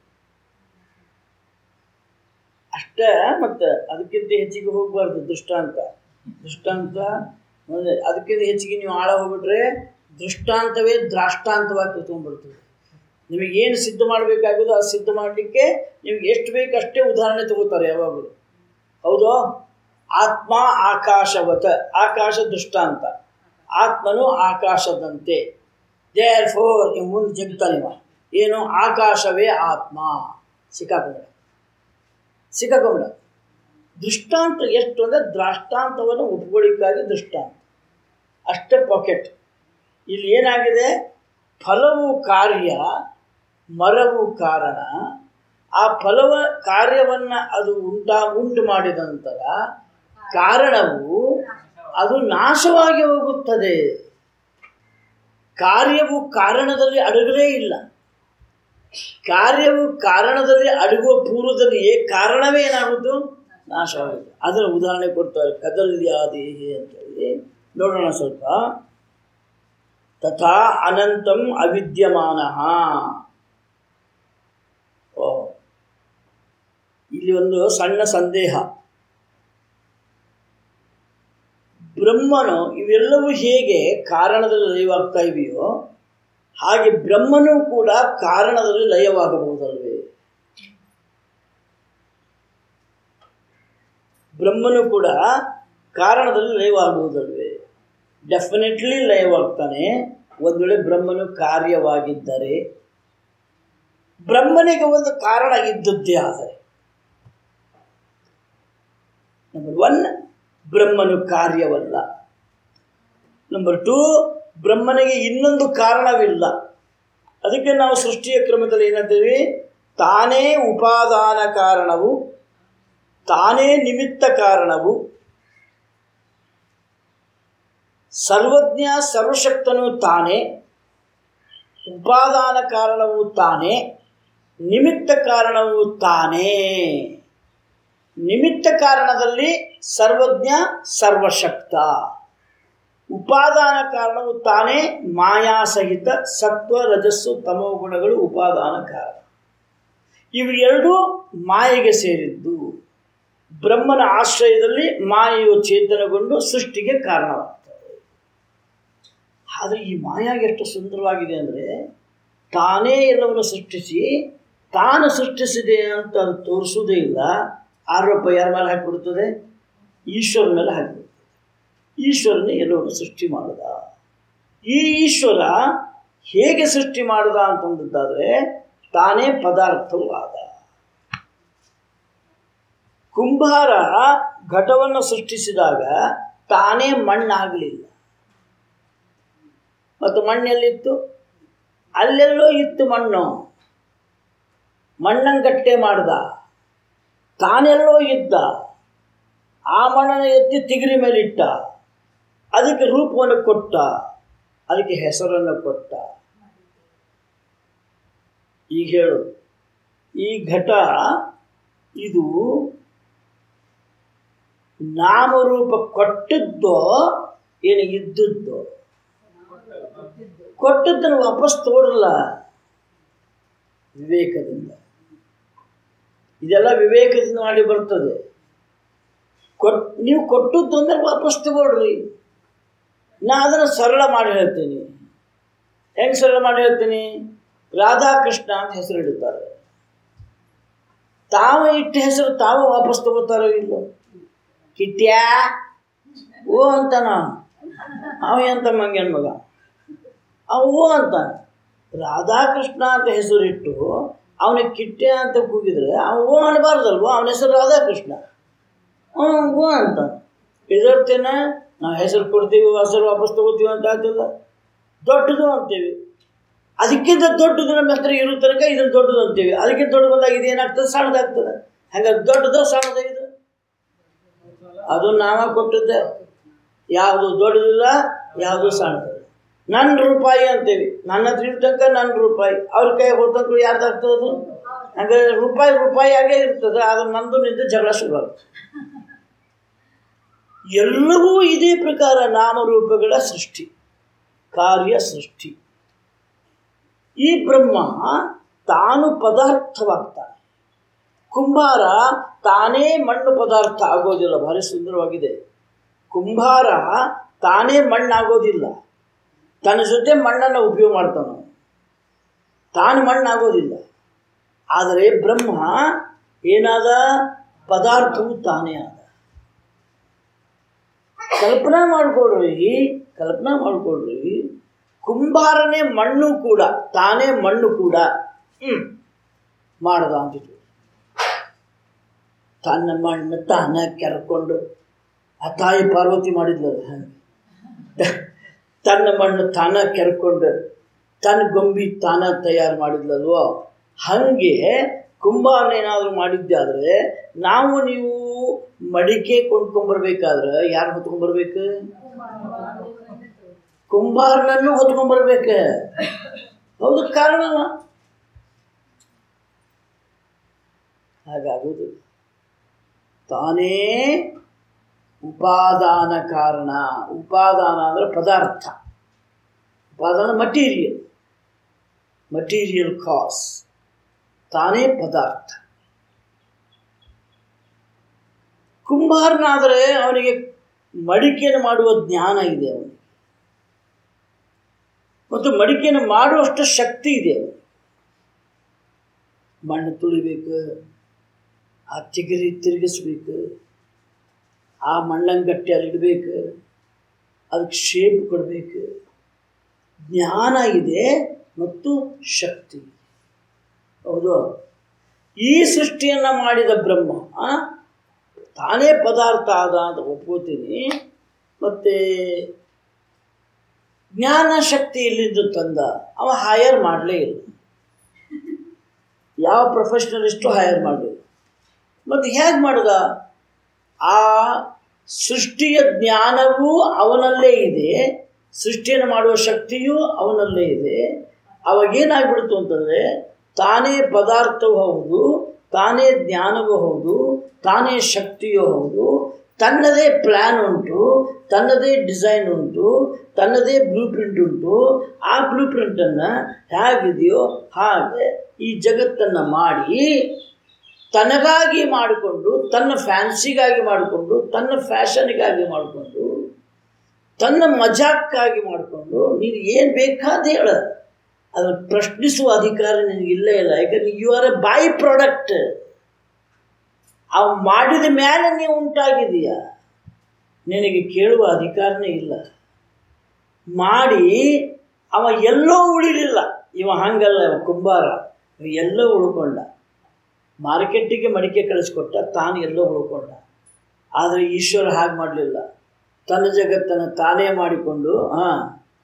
ಅಷ್ಟೇ ಮತ್ತೆ ಅದಕ್ಕಿಂತ ಹೆಚ್ಚಿಗೆ ಹೋಗಬಾರ್ದು ದೃಷ್ಟಾಂತ ದೃಷ್ಟಾಂತ ಅಂದ್ರೆ ಅದಕ್ಕಿಂತ ಹೆಚ್ಚಿಗೆ ನೀವು ಆಳ ಹೋಗ್ಬಿಟ್ರೆ ದೃಷ್ಟಾಂತವೇ ದ್ರಾಷ್ಟಾಂತವಾಗಿ ಕೂತ್ಕೊಂಡ್ಬಿಡ್ತದೆ ನಿಮಗೆ ಏನು ಸಿದ್ಧ ಮಾಡಬೇಕಾಗೋದು ಅದು ಸಿದ್ಧ ಮಾಡಲಿಕ್ಕೆ ನಿಮ್ಗೆ ಎಷ್ಟು ಬೇಕು ಅಷ್ಟೇ ಉದಾಹರಣೆ ತಗೋತಾರೆ ಯಾವಾಗಲೂ ಹೌದು ಆತ್ಮ ಆಕಾಶವತ ಆಕಾಶ ದೃಷ್ಟಾಂತ ಆತ್ಮನು ಆಕಾಶದಂತೆ ದೇರ್ ಫೋರ್ ಇವ್ ಮುಂದೆ ಜಗ್ತಾನಿವ ಏನು ಆಕಾಶವೇ ಆತ್ಮ ಸಿಕ್ಕಾಕೊಂಡ ಸಿಕ್ಕಾಕೊಂಡ ದೃಷ್ಟಾಂತ ಎಷ್ಟು ಅಂದರೆ ದ್ರಾಷ್ಟಾಂತವನ್ನು ಒಪ್ಕೊಳ್ಳಿಕ್ಕಾಗಿ ದೃಷ್ಟಾಂತ ಅಷ್ಟೇ ಪಾಕೆಟ್ ಇಲ್ಲಿ ಏನಾಗಿದೆ ಫಲವು ಕಾರ್ಯ ಮರವು ಕಾರಣ ಆ ಫಲವ ಕಾರ್ಯವನ್ನು ಅದು ಉಂಟಾ ಉಂಟು ಮಾಡಿದ ನಂತರ ಕಾರಣವು ಅದು ನಾಶವಾಗಿ ಹೋಗುತ್ತದೆ ಕಾರ್ಯವು ಕಾರಣದಲ್ಲಿ ಅಡಗಲೇ ಇಲ್ಲ ಕಾರ್ಯವು ಕಾರಣದಲ್ಲಿ ಅಡಗುವ ಪೂರ್ವದಲ್ಲಿಯೇ ಕಾರಣವೇ ಏನಾಗುವುದು ನಾಶವಾಗುತ್ತೆ ಅದರ ಉದಾಹರಣೆ ಕೊಡ್ತಾರೆ ಕದಲ್ಯಾದೇಹಿ ಅಂತೇಳಿ ನೋಡೋಣ ಸ್ವಲ್ಪ ತಥಾ ಅನಂತಂ ಅವಿದ್ಯಮಾನ ಓ ಇಲ್ಲಿ ಒಂದು ಸಣ್ಣ ಸಂದೇಹ ಬ್ರಹ್ಮನು ಇವೆಲ್ಲವೂ ಹೇಗೆ ಕಾರಣದಲ್ಲಿ ಲಯವಾಗ್ತಾ ಇವೆಯೋ ಹಾಗೆ ಬ್ರಹ್ಮನು ಕೂಡ ಕಾರಣದಲ್ಲಿ ಲಯವಾಗಬಹುದಲ್ವೇ ಬ್ರಹ್ಮನು ಕೂಡ ಕಾರಣದಲ್ಲಿ ಲಯವಾಗುವುದಲ್ವೇ ಡೆಫಿನೆಟ್ಲಿ ಲಯವಾಗ್ತಾನೆ ಒಂದು ವೇಳೆ ಬ್ರಹ್ಮನು ಕಾರ್ಯವಾಗಿದ್ದರೆ ಬ್ರಹ್ಮನಿಗೆ ಒಂದು ಕಾರಣ ಇದ್ದದ್ದೇ ಆದರೆ ನಂಬರ್ ಒನ್ ಬ್ರಹ್ಮನು ಕಾರ್ಯವಲ್ಲ ನಂಬರ್ ಟೂ ಬ್ರಹ್ಮನಿಗೆ ಇನ್ನೊಂದು ಕಾರಣವಿಲ್ಲ ಅದಕ್ಕೆ ನಾವು ಸೃಷ್ಟಿಯ ಕ್ರಮದಲ್ಲಿ ಏನಂತೀವಿ ತಾನೇ ಉಪಾದಾನ ಕಾರಣವು ತಾನೇ ನಿಮಿತ್ತ ಕಾರಣವು ಸರ್ವಜ್ಞ ಸರ್ವಶಕ್ತನು ತಾನೇ ಉಪಾದಾನ ಕಾರಣವು ತಾನೇ ನಿಮಿತ್ತ ಕಾರಣವು ತಾನೇ ನಿಮಿತ್ತ ಕಾರಣದಲ್ಲಿ ಸರ್ವಜ್ಞ ಸರ್ವಶಕ್ತ ಉಪಾದಾನ ಕಾರಣವು ತಾನೇ ಮಾಯಾಸಹಿತ ಸತ್ವ ರಜಸ್ಸು ತಮೋ ಗುಣಗಳು ಉಪಾದಾನ ಕಾರಣ ಇವು ಎರಡೂ ಮಾಯೆಗೆ ಸೇರಿದ್ದು ಬ್ರಹ್ಮನ ಆಶ್ರಯದಲ್ಲಿ ಮಾಯೆಯು ಚೇತನಗೊಂಡು ಸೃಷ್ಟಿಗೆ ಕಾರಣವಾಗ್ತದೆ ಆದರೆ ಈ ಮಾಯಾಗೆ ಎಷ್ಟು ಸುಂದರವಾಗಿದೆ ಅಂದರೆ ತಾನೇ ಎಲ್ಲವನ್ನು ಸೃಷ್ಟಿಸಿ ತಾನು ಸೃಷ್ಟಿಸಿದೆ ಅಂತ ಅದು ತೋರಿಸುವುದೇ ಇಲ್ಲ ಆರೋಪ ಯಾರ ಮೇಲೆ ಹಾಕಿಬಿಡ್ತದೆ ಈಶ್ವರನ ಮೇಲೆ ಹಾಕಿಬಿಡ್ತದೆ ಈಶ್ವರನೇ ಎಲ್ಲವನ್ನು ಸೃಷ್ಟಿ ಮಾಡಿದ ಈ ಈಶ್ವರ ಹೇಗೆ ಸೃಷ್ಟಿ ಮಾಡಿದ ಅಂತಂದದ್ದಾದರೆ ತಾನೇ ಪದಾರ್ಥವೂ ಆದ ಕುಂಬಾರ ಘಟವನ್ನು ಸೃಷ್ಟಿಸಿದಾಗ ತಾನೇ ಮಣ್ಣಾಗಲಿಲ್ಲ ಮತ್ತು ಮಣ್ಣೆಲ್ಲಿತ್ತು ಅಲ್ಲೆಲ್ಲೋ ಇತ್ತು ಮಣ್ಣು ಮಣ್ಣಂಗಟ್ಟೆ ಮಾಡ್ದ ತಾನೆಲ್ಲೋ ಇದ್ದ ಆ ಮಣ್ಣನ್ನು ಎತ್ತಿ ತಿಗಿರಿ ಮೇಲಿಟ್ಟ ಅದಕ್ಕೆ ರೂಪವನ್ನು ಕೊಟ್ಟ ಅದಕ್ಕೆ ಹೆಸರನ್ನು ಕೊಟ್ಟ ಈಗ ಹೇಳು ಈ ಘಟ ಇದು ನಾಮರೂಪ ಕೊಟ್ಟದ್ದೋ ಏನು ಇದ್ದದ್ದೋ ಕೊಟ್ಟದ್ದನ್ನು ವಾಪಸ್ ತೋಡಲ್ಲ ವಿವೇಕದಿಂದ ಇದೆಲ್ಲ ವಿವೇಕದಿಂದ ಮಾಡಿ ಬರ್ತದೆ ಕೊಟ್ ನೀವು ಕೊಟ್ಟದ್ದು ಅಂದರೆ ವಾಪಸ್ ತಗೊಳ್ರಿ ನಾ ಅದನ್ನು ಸರಳ ಮಾಡಿ ಹೇಳ್ತೀನಿ ಹೆಂಗೆ ಸರಳ ಮಾಡಿ ಹೇಳ್ತೀನಿ ರಾಧಾಕೃಷ್ಣ ಅಂತ ಹೆಸರು ಇಡುತ್ತಾರೆ ತಾವು ಇಟ್ಟ ಹೆಸರು ತಾವು ವಾಪಸ್ ತಗೋತಾರೋ ಇಲ್ಲೋ ಕಿಟ್ಯಾ ಓ ಅಂತಾನ ಅವ ಎಂತ ಮಂಗ್ಯನ ಮಗ ಅವ ಓ ಅಂತಾನೆ ರಾಧಾಕೃಷ್ಣ ಅಂತ ಹೆಸರಿಟ್ಟು ಅವನಿಗೆ ಕಿಟ್ಟೆ ಅಂತ ಕೂಗಿದ್ರೆ ಅವ ಓ ಅನ್ನಬಾರ್ದಲ್ವ ಅವನ ಹೆಸರು ರಾಧಾಕೃಷ್ಣ ಹ್ಞೂ ಓ ಅಂತ ಇದರ್ತೇನೆ ನಾವು ಹೆಸರು ಕೊಡ್ತೀವಿ ಹೆಸರು ವಾಪಸ್ ತಗೋತೀವಿ ಅಂತ ಆಗ್ತದ ದೊಡ್ಡದು ಅಂತೀವಿ ಅದಕ್ಕಿಂತ ದೊಡ್ಡದು ನಮ್ಮ ಹತ್ರ ಇರೋ ತನಕ ಇದನ್ನು ದೊಡ್ಡದು ಅಂತೀವಿ ಅದಕ್ಕಿಂತ ದೊಡ್ಡ ಬಂದಾಗ ಇದು ಏನಾಗ್ತದೆ ಸಣ್ಣದಾಗ್ತದೆ ಹಂಗಾರೆ ದೊಡ್ಡದು ಸಣ್ಣದಾಗಿದೆ ಅದು ನಾವ ಕೊಟ್ಟದ್ದೆ ಯಾವುದು ದೊಡ್ಡದಿಲ್ಲ ಯಾವುದು ಸಣ್ಣದಿಲ್ಲ ನನ್ನ ರೂಪಾಯಿ ಅಂತೀವಿ ನನ್ನ ಹತ್ರ ಇರೋ ತನಕ ನನ್ನ ರೂಪಾಯಿ ಅವ್ರ ಕೈ ಹೋದಂಕ ಯಾರ್ದಾಗ್ತದೆ ಅದು ಹಂಗಾದ್ರೆ ರೂಪಾಯಿ ರೂಪಾಯಿ ಆಗೇ ಇರ್ತದೆ ಅದು ನಂದು ನಿಂದು ಜಗಳ ಶುರುವಾಗುತ್ತೆ ಎಲ್ಲವೂ ಇದೇ ಪ್ರಕಾರ ನಾಮರೂಪಗಳ ಸೃಷ್ಟಿ ಕಾರ್ಯ ಸೃಷ್ಟಿ ಈ ಬ್ರಹ್ಮ ತಾನು ಪದಾರ್ಥವಾಗ್ತಾನೆ ಕುಂಬಾರ ತಾನೇ ಮಣ್ಣು ಪದಾರ್ಥ ಆಗೋದಿಲ್ಲ ಭಾರಿ ಸುಂದರವಾಗಿದೆ ಕುಂಬಾರ ತಾನೇ ಮಣ್ಣಾಗೋದಿಲ್ಲ ತನ್ನ ಜೊತೆ ಮಣ್ಣನ್ನು ಉಪಯೋಗ ಮಾಡ್ತಾನೆ ತಾನು ಮಣ್ಣಾಗೋದಿಲ್ಲ ಆದರೆ ಬ್ರಹ್ಮ ಏನಾದ ಪದಾರ್ಥವು ತಾನೇ ಆದ ಕಲ್ಪನಾ ಮಾಡಿಕೊಡ್ರಿ ಕಲ್ಪನಾ ಮಾಡಿಕೊಡ್ರಿ ಕುಂಬಾರನೇ ಮಣ್ಣು ಕೂಡ ತಾನೇ ಮಣ್ಣು ಕೂಡ ಹ್ಮ್ ಮಾಡ್ದ ಅಂತಿದ್ರು ತನ್ನ ಮಣ್ಣು ತಾನ ಕೆರ್ಕೊಂಡು ಆ ತಾಯಿ ಪಾರ್ವತಿ ಮಾಡಿದ್ಲಲ್ಲ ಹಾಗೆ ತನ್ನ ಮಣ್ಣು ತಾನ ಕೆರ್ಕೊಂಡು ತನ್ನ ಗೊಂಬಿ ತಾನ ತಯಾರು ಮಾಡಿದ್ಲಲ್ವೋ ಹಾಗೆ ಕುಂಬಾರನೇನಾದರೂ ಮಾಡಿದ್ದೆ ಆದರೆ ನಾವು ನೀವು ಮಡಿಕೆ ಕೊಂಡ್ಕೊಂಬರ್ಬೇಕಾದ್ರೆ ಯಾರು ಹೊತ್ಕೊಂಬರ್ಬೇಕು ಕುಂಬಾರನನ್ನು ಹೊತ್ಕೊಂಬರ್ಬೇಕು ಹೌದು ಕಾರಣ ಹಾಗಾಗುವುದು ತಾನೇ ಉಪಾದಾನ ಕಾರಣ ಉಪಾದಾನ ಅಂದರೆ ಪದಾರ್ಥ ಉಪಾದಾನ ಮಟೀರಿಯಲ್ ಮಟೀರಿಯಲ್ ಕಾಸ್ ತಾನೇ ಪದಾರ್ಥ ಕುಂಬಾರನಾದರೆ ಅವನಿಗೆ ಮಡಿಕೆಯನ್ನು ಮಾಡುವ ಜ್ಞಾನ ಇದೆ ಅವನಿಗೆ ಮತ್ತು ಮಡಿಕೆಯನ್ನು ಮಾಡುವಷ್ಟು ಶಕ್ತಿ ಇದೆ ಅವನಿಗೆ ಮಣ್ಣು ತುಳಿಬೇಕು ಆ ಚಿಗರಿ ತಿರುಗಿಸ್ಬೇಕು ಆ ಮಣ್ಣನ್ನು ಗಟ್ಟಿ ಅಲ್ಲಿ ಇಡಬೇಕು ಅದಕ್ಕೆ ಶೇಪ್ ಕೊಡಬೇಕು ಜ್ಞಾನ ಇದೆ ಮತ್ತು ಶಕ್ತಿ ಇದೆ. ಹೌದು ಈ ಸೃಷ್ಟಿಯನ್ನು ಮಾಡಿದ ಬ್ರಹ್ಮ ಆ, ತಾನೇ ಪದಾರ್ಥ ಆದ ಅಂತ ಒಪ್ಕೋತೀನಿ ಮತ್ತು ಜ್ಞಾನ ಶಕ್ತಿ ಇಲ್ಲಿದ್ದು ತಂದ ಅವ ಹೈಯರ್ ಮಾಡಲೇ ಇಲ್ಲ ಯಾವ ಪ್ರೊಫೆಷನಲಿಸ್ಟು ಹೈಯರ್ ಮಾಡಲಿಲ್ಲ ಮತ್ತು ಹೇಗೆ ಮಾಡಿದ ಆ ಸೃಷ್ಟಿಯ ಜ್ಞಾನವೂ ಅವನಲ್ಲೇ ಇದೆ ಸೃಷ್ಟಿಯನ್ನು ಮಾಡುವ ಶಕ್ತಿಯೂ ಅವನಲ್ಲೇ ಇದೆ ಅವಾಗೇನಾಗ್ಬಿಡ್ತು ಅಂತಂದರೆ ತಾನೇ ಪದಾರ್ಥವೂ ಹೌದು ತಾನೇ ಜ್ಞಾನವೂ ಹೌದು ತಾನೇ ಶಕ್ತಿಯೂ ಹೌದು ತನ್ನದೇ ಪ್ಲ್ಯಾನ್ ಉಂಟು ತನ್ನದೇ ಡಿಸೈನ್ ಉಂಟು ತನ್ನದೇ ಬ್ಲೂ ಪ್ರಿಂಟ್ ಉಂಟು ಆ ಬ್ಲೂ ಪ್ರಿಂಟನ್ನು ಹೇಗಿದೆಯೋ ಹಾಗೆ ಈ ಜಗತ್ತನ್ನು ಮಾಡಿ ತನಗಾಗಿ ಮಾಡಿಕೊಂಡು ತನ್ನ ಫ್ಯಾನ್ಸಿಗಾಗಿ ಮಾಡಿಕೊಂಡು ತನ್ನ ಫ್ಯಾಷನ್ಗಾಗಿ ಮಾಡಿಕೊಂಡು ತನ್ನ ಮಜಾಕ್ಕಾಗಿ ಮಾಡಿಕೊಂಡು ನೀನು ಏನು ಬೇಕಾದ ಹೇಳ ಅದನ್ನು ಪ್ರಶ್ನಿಸುವ ಅಧಿಕಾರ ನಿನಗಿಲ್ಲೇ ಇಲ್ಲ ಯಾಕಂದ್ರೆ you are a by product ಅವು ಮಾಡಿದ ಮೇಲೆ ನೀವು ಉಂಟಾಗಿದೆಯಾ ನಿನಗೆ ಕೇಳುವ ಅಧಿಕಾರನೇ ಇಲ್ಲ ಮಾಡಿ ಅವ ಎಲ್ಲೋ ಉಳಿಲಿಲ್ಲ ಇವ ಹಂಗಲ್ಲ ಇವ ಕುಂಬಾರ ಇವ ಎಲ್ಲೋ ಉಳ್ಕೊಂಡ ಮಾರ್ಕೆಟ್ಟಿಗೆ ಮಡಿಕೆ ಕಳಿಸ್ಕೊಟ್ಟ ತಾನು ಎಲ್ಲೋ ಉಳ್ಕೊಂಡ ಆದರೆ ಈಶ್ವರ ಹಾಗೆ ಮಾಡಲಿಲ್ಲ ತನ್ನ ಜಗತ್ತನ್ನು ತಾನೇ ಮಾಡಿಕೊಂಡು ಹಾಂ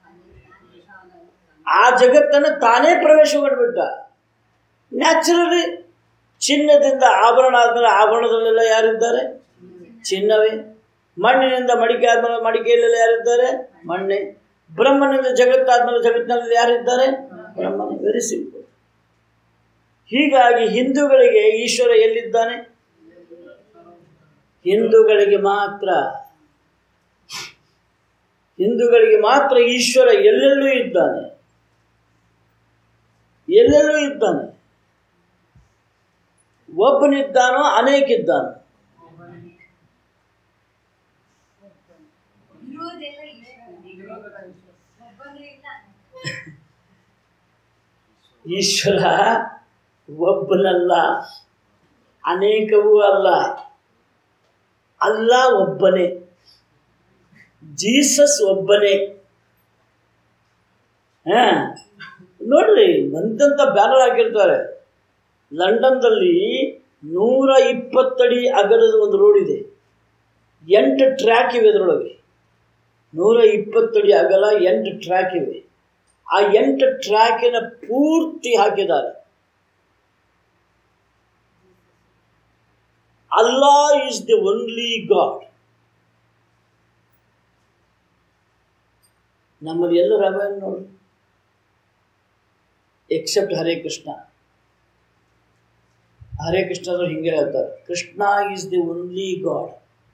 ಆ ಜಗತ್ತನ್ನು ತಾನೇ ಪ್ರವೇಶ ಮಾಡಿಬಿಟ್ಟ ನ್ಯಾಚುರಲಿ ಚಿನ್ನದಿಂದ ಆಭರಣ ಆದಮೇಲೆ ಆಭರಣದಲ್ಲೆಲ್ಲ ಯಾರಿದ್ದಾರೆ ಚಿನ್ನವೇ ಮಣ್ಣಿನಿಂದ ಮಡಿಕೆ ಆದಮೇಲೆ ಮಡಿಕೆಯಲ್ಲೆಲ್ಲ ಯಾರಿದ್ದಾರೆ ಮಣ್ಣೆ ಬ್ರಹ್ಮನಿಂದ ಜಗತ್ತಾದ್ಮೇಲೆ ಜಗತ್ತಿನಲ್ಲಿ ಯಾರಿದ್ದಾರೆ ಬ್ರಹ್ಮನೇ ವೆರಿ ಸಿಂಪಲ್ ಹೀಗಾಗಿ ಹಿಂದೂಗಳಿಗೆ ಈಶ್ವರ ಎಲ್ಲಿದ್ದಾನೆ ಹಿಂದೂಗಳಿಗೆ ಮಾತ್ರ ಹಿಂದೂಗಳಿಗೆ ಮಾತ್ರ ಈಶ್ವರ ಎಲ್ಲೆಲ್ಲೂ ಇದ್ದಾನೆ ಎಲ್ಲೆಲ್ಲೂ ಇದ್ದಾನೆ ಒಬ್ಬನಿದ್ದಾನೋ ಅನೇಕಿದ್ದಾನೋ ಇರುವುದೆಲ್ಲ ಈಶ್ವರ ಒಬ್ಬನೇ ಇಲ್ಲ ಈಶ್ವರ ಒಬ್ಬನಲ್ಲ ಅನೇಕವೂ ಅಲ್ಲ ಅಲ್ಲ ಒಬ್ಬನೇ ಜೀಸಸ್ ಒಬ್ಬನೇ ಹಾಂ ನೋಡ್ರಿ ಬಂದಂಥ ಬ್ಯಾನರ್ ಹಾಕಿರ್ತಾರೆ ಲಂಡನ್ದಲ್ಲಿ ನೂರ ಇಪ್ಪತ್ತಡಿ ಅಗಲದ ಒಂದು ರೋಡ್ ಇದೆ ಎಂಟು ಟ್ರ್ಯಾಕ್ ಇವೆ ಅದರೊಳಗೆ ನೂರ ಇಪ್ಪತ್ತಡಿ ಅಗಲ ಎಂಟು ಟ್ರ್ಯಾಕ್ ಇವೆ ಆ ಎಂಟು ಟ್ರ್ಯಾಕಿನ ಪೂರ್ತಿ ಹಾಕಿದ್ದಾರೆ ಅಲ್ಲಾ ಈಸ್ ದಿ ಒನ್ಲಿ ಗಾಡ್ ನಮ್ಮಲ್ಲಿ ಎಲ್ಲ ರಾಮಾಯಣ ನೋಡಿ ಎಕ್ಸೆಪ್ಟ್ ಹರೇ ಕೃಷ್ಣ ಹರೇ ಕೃಷ್ಣರು ಹಿಂಗೆ ಹೇಳ್ತಾರೆ Krishna is the only God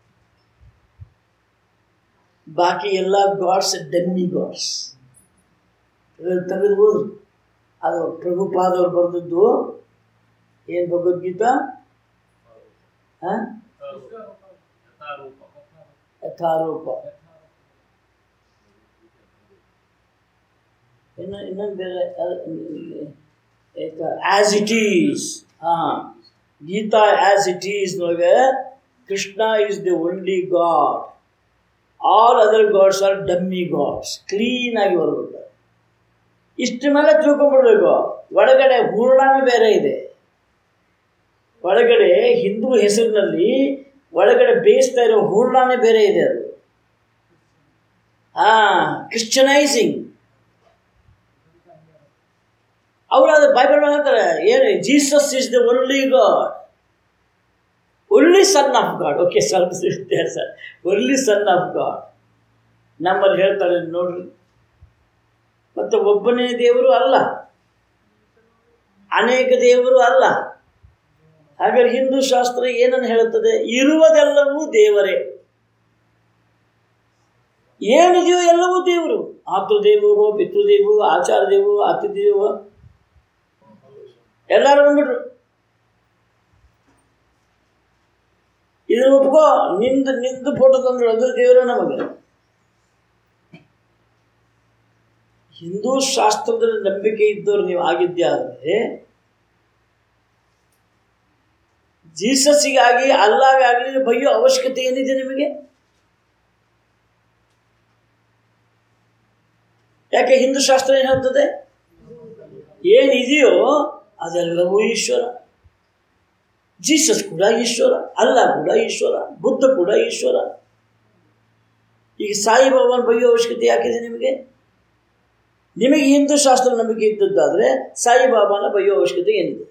ಬಾಕಿ ಎಲ್ಲ ಗಾಡ್ಸ್ ಡೆಮ್ಮಿ ಗಾಡ್ಸ್ ತೆಗೆದು ಹೋದ್ರು ಅದು ಪ್ರಭುಪಾದವ್ರು ಬರೆದದ್ದು ಏನು ಭಗವದ್ಗೀತಾ ಹಾಂ ಯಥಾರೂಪ ಇನ್ನು ಇನ್ನೊಂದು ಬೇರೆ ಆ್ಯಸ್ ಇಟ್ ಈಸ್ ಹಾಂ ಗೀತಾ ಆ್ಯಸ್ ಇಟ್ ಈಸ್ ನೊಳಗೆ Krishna is the only God all other gods are dummy gods ಕ್ಲೀನಾಗಿ ಬರಬೇಕು ಇಷ್ಟ ಮೇಲೆ ತಿಳ್ಕೊಂಡ್ಬಿಡ್ಬೇಕು ಒಳಗಡೆ ಹೂರ್ಣನೂ ಬೇರೆ ಇದೆ ಒಳಗಡೆ ಹಿಂದೂ ಹೆಸರಿನಲ್ಲಿ ಒಳಗಡೆ ಬೇಯಿಸ್ತಾ ಇರೋ ಹೂರ್ಣನೇ ಬೇರೆ ಇದೆ ಅದು ಹಾ ಕ್ರಿಶ್ಚನೈಸಿಂಗ್ ಅವರು ಅದು ಬೈಬಲ್ ಹೇಳ್ತಾರೆ ಏನು Jesus is the only God only son of God okay ಸ್ವಲ್ಪ ವ್ಯತ್ಯಾಸ ಒನ್ಲಿ ಸನ್ ಆಫ್ ಗಾಡ್ ನಮ್ಮಲ್ಲಿ ಹೇಳ್ತಾರೆ ನೋಡ್ರಿ ಮತ್ತು ಒಬ್ಬನೇ ದೇವರು ಅಲ್ಲ ಅನೇಕ ದೇವರು ಅಲ್ಲ ಹಾಗಾದ್ರೆ ಹಿಂದೂ ಶಾಸ್ತ್ರ ಏನನ್ನು ಹೇಳುತ್ತದೆ ಇರುವುದೆಲ್ಲವೂ ದೇವರೇ ಏನಿದೆಯೋ ಎಲ್ಲವೂ ದೇವರು ಆತೃದೇವರು ಪಿತೃದೇವು ಆಚಾರ ದೇವು ಅತಿಥಿ ದೇವು ಎಲ್ಲರೂ ಬಂದ್ಬಿಟ್ರು ಇದು ಒಪ್ಕೋ ನಿಂದು ನಿಂದು ಫೋಟೋ ತಂದ್ರು ಅದು ದೇವರೇ ನಮಗೆ ಹಿಂದೂ ಶಾಸ್ತ್ರದ ನಂಬಿಕೆ ಇದ್ದವ್ರು ನೀವು ಆಗಿದ್ದೇ ಆದರೆ ಜೀಸಸ್ಸಿಗಾಗಿ ಅಲ್ಲಾಗಾಗಲಿ ಬೈಯೋ ಅವಶ್ಯಕತೆ ಏನಿದೆ ನಿಮಗೆ ಯಾಕೆ ಹಿಂದೂ ಶಾಸ್ತ್ರ ಏನು ಹೇಳ್ತದೆ ಏನಿದೆಯೋ ಅದೆಲ್ಲವೂ ಈಶ್ವರ ಜೀಸಸ್ ಕೂಡ ಈಶ್ವರ ಅಲ್ಲ ಕೂಡ ಈಶ್ವರ ಬುದ್ಧ ಕೂಡ ಈಶ್ವರ ಈಗ ಸಾಯಿಬಾಬಾನ ಬೈಯೋ ಅವಶ್ಯಕತೆ ಯಾಕಿದೆ ನಿಮಗೆ ನಿಮಗೆ ಹಿಂದೂ ಶಾಸ್ತ್ರ ನಂಬಿಕೆ ಇದ್ದದ್ದಾದರೆ ಸಾಯಿಬಾಬಾನ ಬೈಯೋ ಅವಶ್ಯಕತೆ ಏನಿದೆ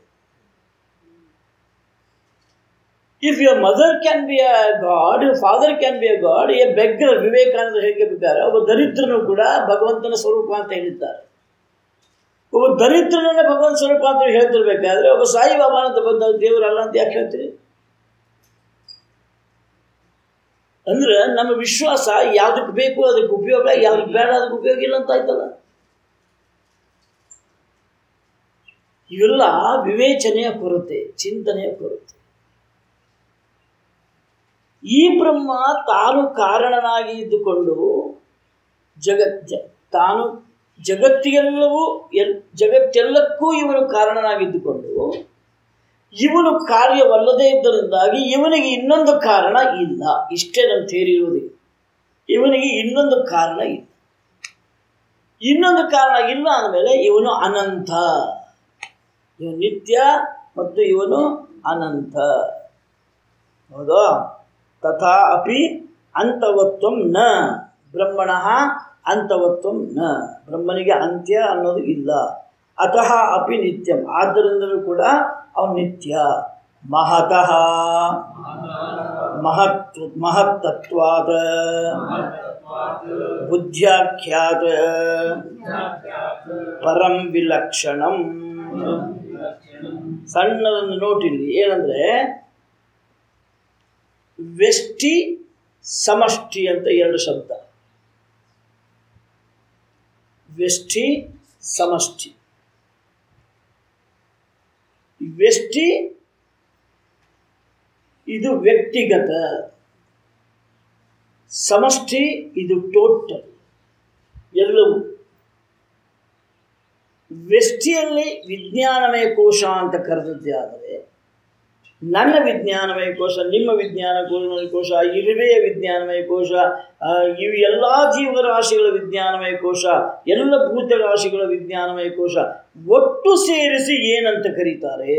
if your mother can be a god father can be a god a beggar Vivekananda ಹೇಗೆ ಬೇಕಾರೆ ಒಬ್ಬ ದರಿದ್ರನು ಕೂಡ ಭಗವಂತನ ಸ್ವರೂಪ ಅಂತ ಹೇಳಿದ್ದಾರೆ ಒಬ್ಬ ದರಿದ್ರನನ್ನೇ ಭಗವಂತ ಸ್ವರೂಪ ಅಂತ ಹೇಳ್ತಿರ್ಬೇಕಾದ್ರೆ ಒಬ್ಬ ಸಾಯಿಬಾಬಾ ಅಂತ ಬಂದ ದೇವರಲ್ಲ ಅಂತ ಯಾಕೆ ಹೇಳ್ತೀರಿ ಅಂದ್ರೆ ನಮ್ಮ ವಿಶ್ವಾಸ ಯಾವ್ದಕ್ಕೆ ಬೇಕು ಅದಕ್ಕೆ ಉಪಯೋಗ ಯಾವ್ದಕ್ಕೆ ಬೇಡ ಅದಕ್ಕೆ ಉಪಯೋಗ ಇಲ್ಲ ಅಂತ ಆಯ್ತಲ್ಲ ಇವೆಲ್ಲ ವಿವೇಚನೆಯ ಕೊರತೆ ಚಿಂತನೆಯ ಕೊರತೆ ಈ ಬ್ರಹ್ಮ ತಾನು ಕಾರಣನಾಗಿ ಇದ್ದುಕೊಂಡು ಜಗತ್ ಜ ತಾನು ಜಗತ್ತಿಗೆಲ್ಲವೂ ಎಲ್ ಜಗತ್ತೆಲ್ಲಕ್ಕೂ ಇವನು ಕಾರಣನಾಗಿದ್ದುಕೊಂಡು ಇವನು ಕಾರ್ಯವಲ್ಲದೇ ಇದ್ದರಿಂದಾಗಿ ಇವನಿಗೆ ಇನ್ನೊಂದು ಕಾರಣ ಇಲ್ಲ ಇಷ್ಟೇ ನನ್ನ ಥೇರಿ ಇರುವುದು ಇವನಿಗೆ ಇನ್ನೊಂದು ಕಾರಣ ಇಲ್ಲ ಇನ್ನೊಂದು ಕಾರಣ ಇಲ್ಲ ಅಂದಮೇಲೆ ಇವನು ಅನಂತ ಇವನು ನಿತ್ಯ ಮತ್ತು ಇವನು ಅನಂತ ಹೌದಾ ತಥಾ ಅಪಿ ಅಂತವತ್ವಂ ನ ಬ್ರಹ್ಮಣ ಅಂತವತ್ವಂ ನ ಬ್ರಹ್ಮನಿಗೆ ಅಂತ್ಯ ಅನ್ನೋದು ಇಲ್ಲ ಅತಃ ಅಪಿ ನಿತ್ಯಂ ಆದ್ದರಿಂದಲೂ ಕೂಡ ಅವನು ನಿತ್ಯ ಮಹತಃ ಮಹತ್ ಮಹತ್ತತ್ವಾದ ಬುದ್ಧ್ಯಾಖ್ಯಾತ ಪರಂ ವಿಲಕ್ಷಣಂ ಸಣ್ಣದೊಂದು ನೋಟಿಲ್ಲಿ ಏನಂದ್ರೆ ವ್ಯಷ್ಟಿ ಸಮಷ್ಟಿ ಅಂತ ಎರಡು ಶಬ್ದ ವ್ಯಷ್ಟಿ ಸಮಷ್ಟಿ ವ್ಯಷ್ಟಿ ಇದು ವ್ಯಕ್ತಿಗತ ಸಮಷ್ಟಿ ಇದು ಟೋಟಲ್ ಎಲ್ಲವೂ ವ್ಯಷ್ಟಿಯಲ್ಲಿ ವಿಜ್ಞಾನಮಯ ಕೋಶ ಅಂತ ಕರೆದದ್ದೇ ಆದರೆ ನನ್ನ ವಿಜ್ಞಾನಮಯ ಕೋಶ ನಿಮ್ಮ ವಿಜ್ಞಾನ ಕೋಶ ಕೋಶ ಇರುವೆಯ ವಿಜ್ಞಾನಮಯ ಕೋಶ ಆ, ಇವು ಎಲ್ಲ ಜೀವರಾಶಿಗಳ ವಿಜ್ಞಾನಮಯ ಕೋಶ ಎಲ್ಲ ಭೂತರಾಶಿಗಳ ವಿಜ್ಞಾನಮಯ ಕೋಶ ಒಟ್ಟು ಸೇರಿಸಿ ಏನಂತ ಕರೀತಾರೆ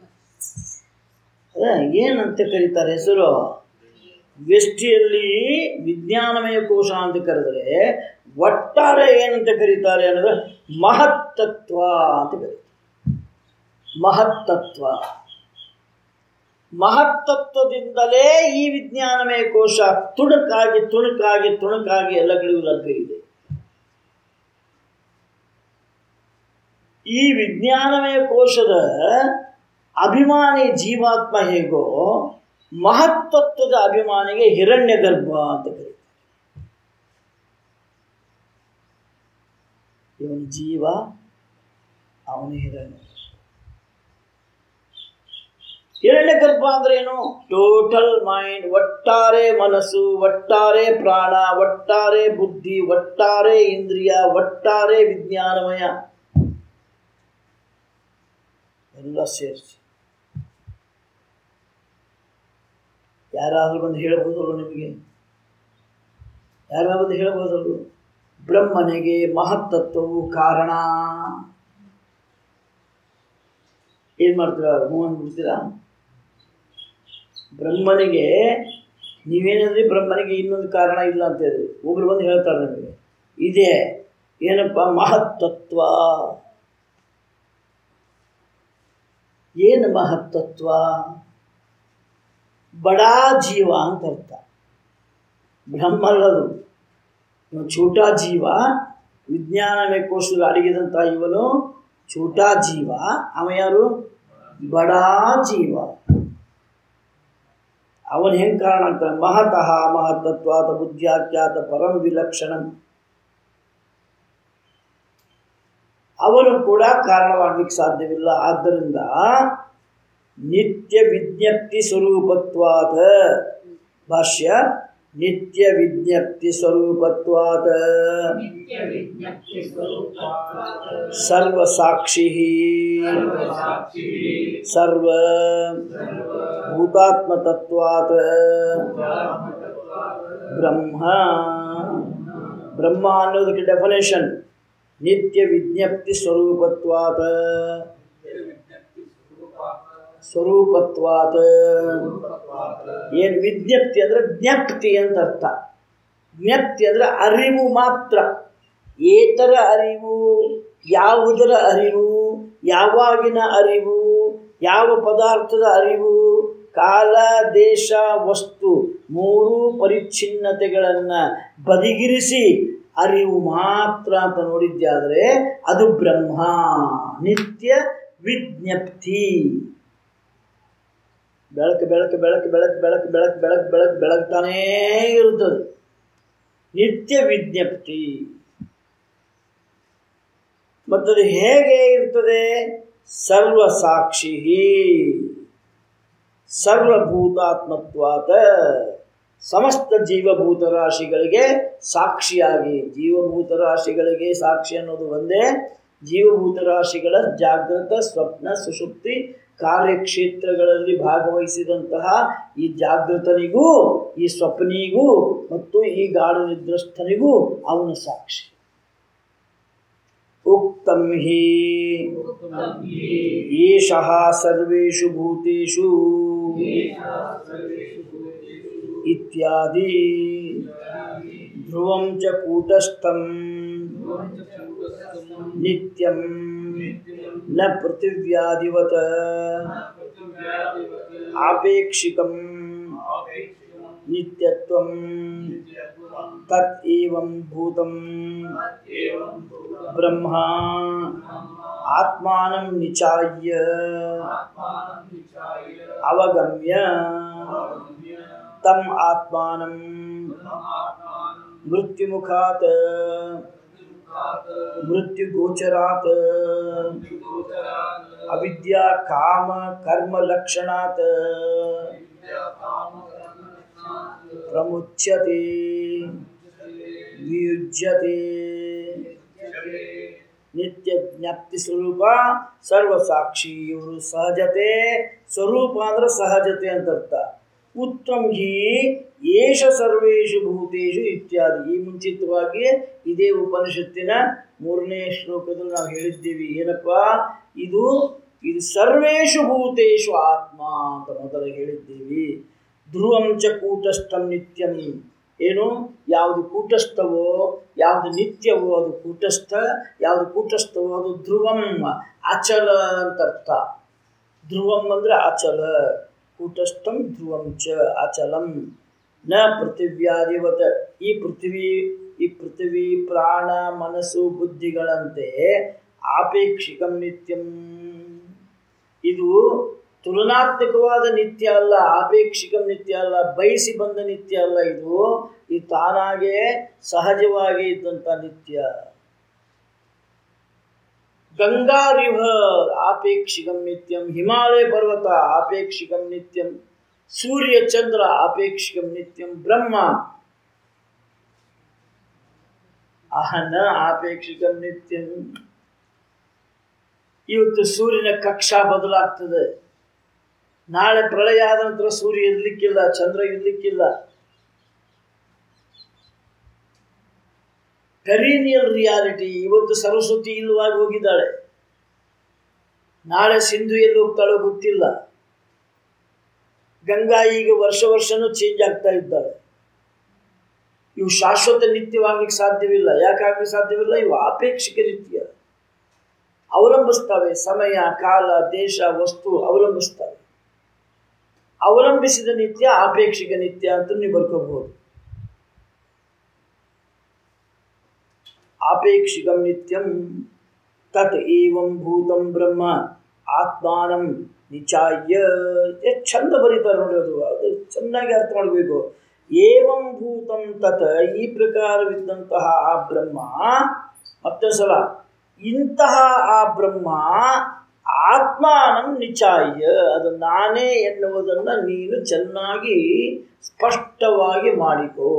ಅದೇ ಏನಂತ ಕರೀತಾರೆ ಹೆಸರು ವ್ಯಷ್ಟಿಯಲ್ಲಿ ವಿಜ್ಞಾನಮಯ ಕೋಶ ಅಂತ ಕರೆದರೆ ಒಟ್ಟಾರೆ ಏನಂತ ಕರೀತಾರೆ ಅನ್ನೋದು ಮಹತ್ತತ್ವ ಅಂತ ಕರೀತಾರೆ ಮಹತ್ತತ್ವ ಮಹತ್ತತ್ವದಿಂದಲೇ ಈ ವಿಜ್ಞಾನಮಯ ಕೋಶ ತುಣುಕಾಗಿ ತುಣುಕಾಗಿ ತುಣುಕಾಗಿ ಎಲ್ಲ ಕಡೆಗೂ ಲಭ್ಯ ಇದೆ ಈ ವಿಜ್ಞಾನಮಯ ಕೋಶದ ಅಭಿಮಾನಿ ಜೀವಾತ್ಮ ಹೇಗೋ ಮಹತ್ತತ್ವದ ಅಭಿಮಾನಿಗೆ ಹಿರಣ್ಯ ಗರ್ಭ ಅಂತ ಕರೀತಾರೆ ಇವನು ಜೀವ ಅವನು ಹಿರಣ್ಯ ಹಿರಣ್ಯ ಗರ್ಭ ಅಂದ್ರೆ ಏನು ಟೋಟಲ್ ಮೈಂಡ್ ಒಟ್ಟಾರೆ ಮನಸ್ಸು ಒಟ್ಟಾರೆ ಪ್ರಾಣ ಒಟ್ಟಾರೆ ಬುದ್ಧಿ ಒಟ್ಟಾರೆ ಇಂದ್ರಿಯ ಒಟ್ಟಾರೆ ವಿಜ್ಞಾನಮಯ ಎಲ್ಲ ಸೇರಿಸಿ ಯಾರಾದರೂ ಬಂದು ಹೇಳ್ಬೋದಲ್ವ ನಿಮಗೆ ಯಾರಾದ್ರೂ ಬಂದು ಹೇಳ್ಬೋದಲ್ವ ಬ್ರಹ್ಮನಿಗೆ ಮಹತ್ತತ್ವವು ಕಾರಣ ಏನು ಮಾಡ್ತೀರಾ ಹ್ಞೂ ಅಂದ್ಬಿಡ್ತೀರಾ ಬ್ರಹ್ಮನಿಗೆ ನೀವೇನಂದ್ರೆ ಬ್ರಹ್ಮನಿಗೆ ಇನ್ನೊಂದು ಕಾರಣ ಇಲ್ಲ ಅಂತ ಹೇಳಿದ್ರಿ ಒಬ್ರು ಬಂದು ಹೇಳ್ತಾರೆ ನಮಗೆ ಇದೆ ಏನಪ್ಪ ಮಹತ್ತತ್ವ ಏನು ಮಹತ್ತತ್ವ ಬಡಾ ಜೀವ ಅಂತ ಅರ್ಥ ಬ್ರಹ್ಮಲ್ಲದು ಇವ ಛೋಟಾ ಜೀವ ವಿಜ್ಞಾನವೇ ಕೋಶದಲ್ಲಿ ಅಡಗಿದಂಥ ಇವನು ಛೋಟಾ ಜೀವ ಅವ ಯಾರು ಬಡಾ ಜೀವ ಅವನು ಹೆಂಗೆ ಕಾರಣ ಆಗ್ತಾನೆ ಮಹತಃ ಮಹತ್ತತ್ವಾದ ಬುದ್ಧ್ಯಾಖ್ಯಾತ ಪರಂ ವಿಲಕ್ಷಣಂ ಅವನು ಕೂಡ ಕಾರಣವಾಗಲಿಕ್ಕೆ ಸಾಧ್ಯವಿಲ್ಲ ಆದ್ದರಿಂದ ನಿತ್ಯ ವಿಜ್ಞಪ್ತಿ ಸ್ವರೂಪತ್ವಾದ ಭಾಷ್ಯ ನಿತ್ಯ ವಿಜ್ಞಪ್ತಿ ಸ್ವರೂಪತ್ವಾದ ಸರ್ವಸಾಕ್ಷಿ ಸರ್ವ ಭೂತಾತ್ಮತತ್ವಾತ್ ಬ್ರಹ್ಮ ಬ್ರಹ್ಮ ಅನ್ನೋದಕ್ಕೆ ಡೆಫಿನೇಷನ್ ನಿತ್ಯ ವಿಜ್ಞಪ್ತಿ ಸ್ವರೂಪತ್ವಾತ್ ಸ್ವರೂಪತ್ವಾತ್ ಏನು ವಿಜ್ಞಪ್ತಿ ಅಂದರೆ ಜ್ಞಪ್ತಿ ಅಂತ ಅರ್ಥ ಜ್ಞಪ್ತಿ ಅಂದರೆ ಅರಿವು ಮಾತ್ರ ಏತರ ಅರಿವು ಯಾವುದರ ಅರಿವು ಯಾವಾಗಿನ ಅರಿವು ಯಾವ ಪದಾರ್ಥದ ಅರಿವು ಕಾಲ ದೇಶ ವಸ್ತು ಮೂರು ಪರಿಚ್ಛಿನ್ನತೆಗಳನ್ನು ಬದಿಗಿರಿಸಿ ಅರಿವು ಮಾತ್ರ ಅಂತ ನೋಡಿದ್ದಾದರೆ ಅದು ಬ್ರಹ್ಮ ನಿತ್ಯ ವಿಜ್ಞಪ್ತಿ ಬೆಳಕು ಬೆಳಕು ಬೆಳಕು ಬೆಳಕು ಬೆಳಕು ಬೆಳಕು ಬೆಳಕು ಬೆಳಕು ಬೆಳಗ್ತಾನೇ ಇರುತ್ತದೆ ನಿತ್ಯ ವಿಜ್ಞಪ್ತಿ ಮತ್ತದು ಹೇಗೆ ಇರ್ತದೆ ಸರ್ವಸಾಕ್ಷಿ ಸರ್ವಭೂತಾತ್ಮತ್ವಾತ ಸಮಸ್ತ ಜೀವಭೂತ ರಾಶಿಗಳಿಗೆ ಸಾಕ್ಷಿಯಾಗಿ ಜೀವಭೂತ ರಾಶಿಗಳಿಗೆ ಸಾಕ್ಷಿ ಅನ್ನೋದು ಒಂದೇ ಜೀವಭೂತ ರಾಶಿಗಳ ಜಾಗೃತ ಸ್ವಪ್ನ ಸುಷುಪ್ತಿ ಕಾರ್ಯಕ್ಷೇತ್ರಗಳಲ್ಲಿ ಭಾಗವಹಿಸಿದಂತಹ ಈ ಜಾಗೃತನಿಗೂ ಈ ಸ್ವಪ್ನಿಗೂ ಮತ್ತು ಈ ಗಾಢ ನಿದ್ರಸ್ಥನಿಗೂ ಅವನು ಸಾಕ್ಷಿ ಉಕ್ತಂ ಹಿ ಏಷಃ ಸರ್ವೇಷು ಭೂತೇಷು ಇತ್ಯಾದಿ ಧ್ರುವಂ ಚ ಕೂಟಸ್ಥಂ ನಿತ್ಯಂ ನ ಪೃಥಿವ್ಯಾದಿವತ ಆಪೇಕ್ಷಿಕಂ ನಿತ್ಯತ್ವಂ ತತ್ ಏವಂ ಭೂತಂ ಬ್ರಹ್ಮ ಆತ್ಮಾನಂ ನಿಚಾಯ್ಯ ಅವಗಮ್ಯ ತಮ್ ಆತ್ಮಾನಂ ಮೃತ್ಯುಮುಖಾತ್ ಮೃತ್ಯುಗೋಚರಾತ್ ಅವಿದ್ಯಾ ಕಾಮ ಕರ್ಮ ಲಕ್ಷಣಾತ್ ಪ್ರಮುಚ್ಯತೆ ವಿಯುಜ್ಯತೆ ನಿತ್ಯ ಜ್ಞಾಪ್ತಿ ಸ್ವರೂಪ ಸರ್ವಸಾಕ್ಷಿ ಇವರು ಸಹಜತೆ ಸ್ವರೂಪ ಅಂದ್ರೆ ಸಹಜತೆ ಅಂತ ಅರ್ಥ ಉತ್ತಮ್ ಹಿ ಏಷ ಸರ್ವೇಷು ಭೂತೇಷು ಇತ್ಯಾದಿ ಈ ಮುಂಚಿತವಾಗಿ ಇದೇ ಉಪನಿಷತ್ತಿನ ಮೂರನೇ ಶ್ಲೋಕದಲ್ಲಿ ನಾವು ಹೇಳಿದ್ದೀವಿ ಏನಪ್ಪ ಇದು ಇದು ಸರ್ವೇಷು ಭೂತೇಷು ಆತ್ಮ ಅಂತ ಮೊದಲು ಹೇಳಿದ್ದೀವಿ ಧ್ರುವಂ ಚ ಕೂಟಸ್ಥಂ ನಿತ್ಯಂ ಏನು ಯಾವುದು ಕೂಟಸ್ಥವೋ ಯಾವುದು ನಿತ್ಯವೋ ಅದು ಕೂಟಸ್ಥ ಯಾವುದು ಕೂಟಸ್ಥವೋ ಅದು ಧ್ರುವಂ ಅಚಲ ಅಂತ ಅರ್ಥ ಧ್ರುವಂ ಅಂದರೆ ಅಚಲ ಕೂಟಸ್ಥಂ ಧ್ರುವಂ ಚ ಅಚಲಂ ನ ಪೃಥಿವ್ಯಾದಿವತ ಈ ಪೃಥ್ವಿ ಈ ಪೃಥ್ವಿ ಪ್ರಾಣ ಮನಸ್ಸು ಬುದ್ಧಿಗಳಂತೆ ಆಪೇಕ್ಷಿಕಂ ನಿತ್ಯಂ ಇದು ತುಲನಾತ್ಮಕವಾದ ನಿತ್ಯ ಅಲ್ಲ ಆಪೇಕ್ಷಿಕಂ ನಿತ್ಯ ಅಲ್ಲ ಬಯಸಿ ಬಂದ ನಿತ್ಯ ಅಲ್ಲ ಇದು ಇದು ತಾನಾಗೇ ಸಹಜವಾಗಿ ಇದ್ದಂಥ ನಿತ್ಯ ಗಂಗಾ ರಿವರ್ ಆಪೇಕ್ಷಿಕಂ ನಿತ್ಯಂ ಹಿಮಾಲಯ ಪರ್ವತ ಆಪೇಕ್ಷಿಕಂ ನಿತ್ಯಂ ಸೂರ್ಯ ಚಂದ್ರ ಆಪೇಕ್ಷಿಕಂ ನಿತ್ಯಂ ಬ್ರಹ್ಮ ಅಹನ ಆಪೇಕ್ಷಿಕಂ ನಿತ್ಯಂ ಇವತ್ತು ಸೂರ್ಯನ ಕಕ್ಷಾ ಬದಲಾಗ್ತದೆ ನಾಳೆ ಪ್ರಳಯ ಆದ ನಂತರ ಸೂರ್ಯ ಇರ್ಲಿಕ್ಕಿಲ್ಲ ಚಂದ್ರ ಇರ್ಲಿಕ್ಕಿಲ್ಲ ಪೆರಿನಿಯಲ್ ರಿಯಾಲಿಟಿ ಇವತ್ತು ಸರಸ್ವತಿ ಇಲ್ಲವಾಗಿ ಹೋಗಿದ್ದಾಳೆ ನಾಳೆ ಸಿಂಧು ಎಲ್ಲಿ ಹೋಗ್ತಾಳೋ ಗೊತ್ತಿಲ್ಲ ಗಂಗಾ ಈಗ ವರ್ಷ ವರ್ಷನೂ ಚೇಂಜ್ ಆಗ್ತಾ ಇದ್ದಾಳೆ ಇವು ಶಾಶ್ವತ ನಿತ್ಯವಾಗ್ಲಿಕ್ಕೆ ಸಾಧ್ಯವಿಲ್ಲ ಯಾಕಾಗ್ಲಿಕ್ಕೆ ಸಾಧ್ಯವಿಲ್ಲ ಇವು ಆಪೇಕ್ಷಿಕ ನಿತ್ಯ ಅವಲಂಬಿಸ್ತವೆ ಸಮಯ ಕಾಲ ದೇಶ ವಸ್ತು ಅವಲಂಬಿಸ್ತವೆ ಅವಲಂಬಿಸಿದ ನಿತ್ಯ ಆಪೇಕ್ಷಿಕ ನಿತ್ಯ ಅಂತ ನೀವು ಬರ್ಕೋಬಹುದು ಆಪೇಕ್ಷಿಕಂ ನಿತ್ಯಂ ತತ್ ಏವಂ ಭೂತಂ ಬ್ರಹ್ಮ ಆತ್ಮಾನಂ ನಿಚಾಯ್ಯ ಎಷ್ಟು ಚಂದ ಬರೀತಾರೆ ನೋಡಿ ಅದು ಅದು ಚೆನ್ನಾಗಿ ಅರ್ಥ ಮಾಡಬೇಕು ಏವಂ ಭೂತಂ ತತ್ ಈ ಪ್ರಕಾರವಿದ್ದಂತಹ ಆ ಬ್ರಹ್ಮ ಮತ್ತೆ ಸಲ ಇಂತಹ ಆ ಬ್ರಹ್ಮ ಆತ್ಮಾನಂ ನಿಚಾಯ್ಯ ಅದು ನಾನೇ ಎನ್ನುವುದನ್ನು ನೀನು ಚೆನ್ನಾಗಿ ಸ್ಪಷ್ಟವಾಗಿ ಮಾಡಿಕೋ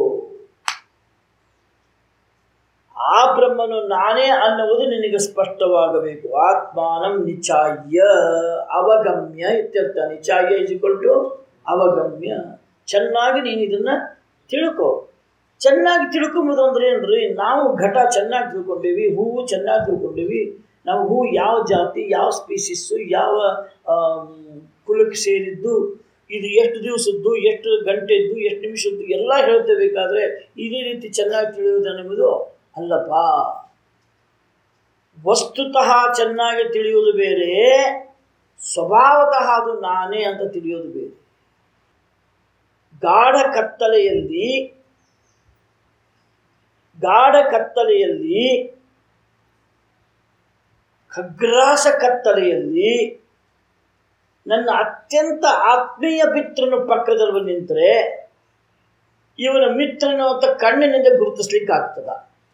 ಆ ಬ್ರಹ್ಮನು ನಾನೇ ಅನ್ನುವುದು ನಿನಗೆ ಸ್ಪಷ್ಟವಾಗಬೇಕು ಆತ್ಮಾನಂ ನಿಚಾಯ್ಯ ಅವಗಮ್ಯ ಇತ್ಯರ್ಥ ನಿಚಾಯ್ಯ ಇಸ್ ಟು ಅವಗಮ್ಯ ಚೆನ್ನಾಗಿ ನೀನು ಇದನ್ನ ತಿಳ್ಕೊ ಚೆನ್ನಾಗಿ ತಿಳ್ಕೊಂಬೋದು ಅಂದ್ರೆ ಏನ್ರಿ ನಾವು ಘಟ ಚೆನ್ನಾಗಿ ತಿಳ್ಕೊಂಡೀವಿ ಹೂವು ಚೆನ್ನಾಗಿ ತಿಳ್ಕೊಂಡೀವಿ ನಾವು ಹೂ ಯಾವ ಜಾತಿ ಯಾವ ಸ್ಪೀಸಿಸ್ಸು ಯಾವ ಆಮ್, ಕುಲಕ್ಕೆ ಸೇರಿದ್ದು ಇದು ಎಷ್ಟು ದಿವಸದ್ದು ಎಷ್ಟು ಗಂಟೆದ್ದು ಎಷ್ಟು ನಿಮಿಷದ್ದು ಎಲ್ಲ ಹೇಳ್ತೇಬೇಕಾದ್ರೆ ಇದೇ ರೀತಿ ಚೆನ್ನಾಗಿ ತಿಳಿಯುವುದೆನ್ನುವುದು ಅಲ್ಲಪ್ಪ ವಸ್ತುತಃ ಚೆನ್ನಾಗಿ ತಿಳಿಯುವುದು ಬೇರೆ ಸ್ವಭಾವತಃ ಅದು ನಾನೇ ಅಂತ ತಿಳಿಯೋದು ಬೇರೆ ಗಾಢ ಕತ್ತಲೆಯಲ್ಲಿ ಗಾಢ ಕತ್ತಲೆಯಲ್ಲಿ ಖಗ್ರಾಸ ಕತ್ತಲೆಯಲ್ಲಿ ನನ್ನ ಅತ್ಯಂತ ಆತ್ಮೀಯ ಮಿತ್ರನು ಪಕ್ಕದಲ್ಲಿ ನಿಂತರೆ ಇವನ ಮಿತ್ರನು ಅಂತ ಕಣ್ಣಿನಿಂದ ಗುರುತಿಸ್ಲಿಕ್ಕೆ ಆಗ್ತದ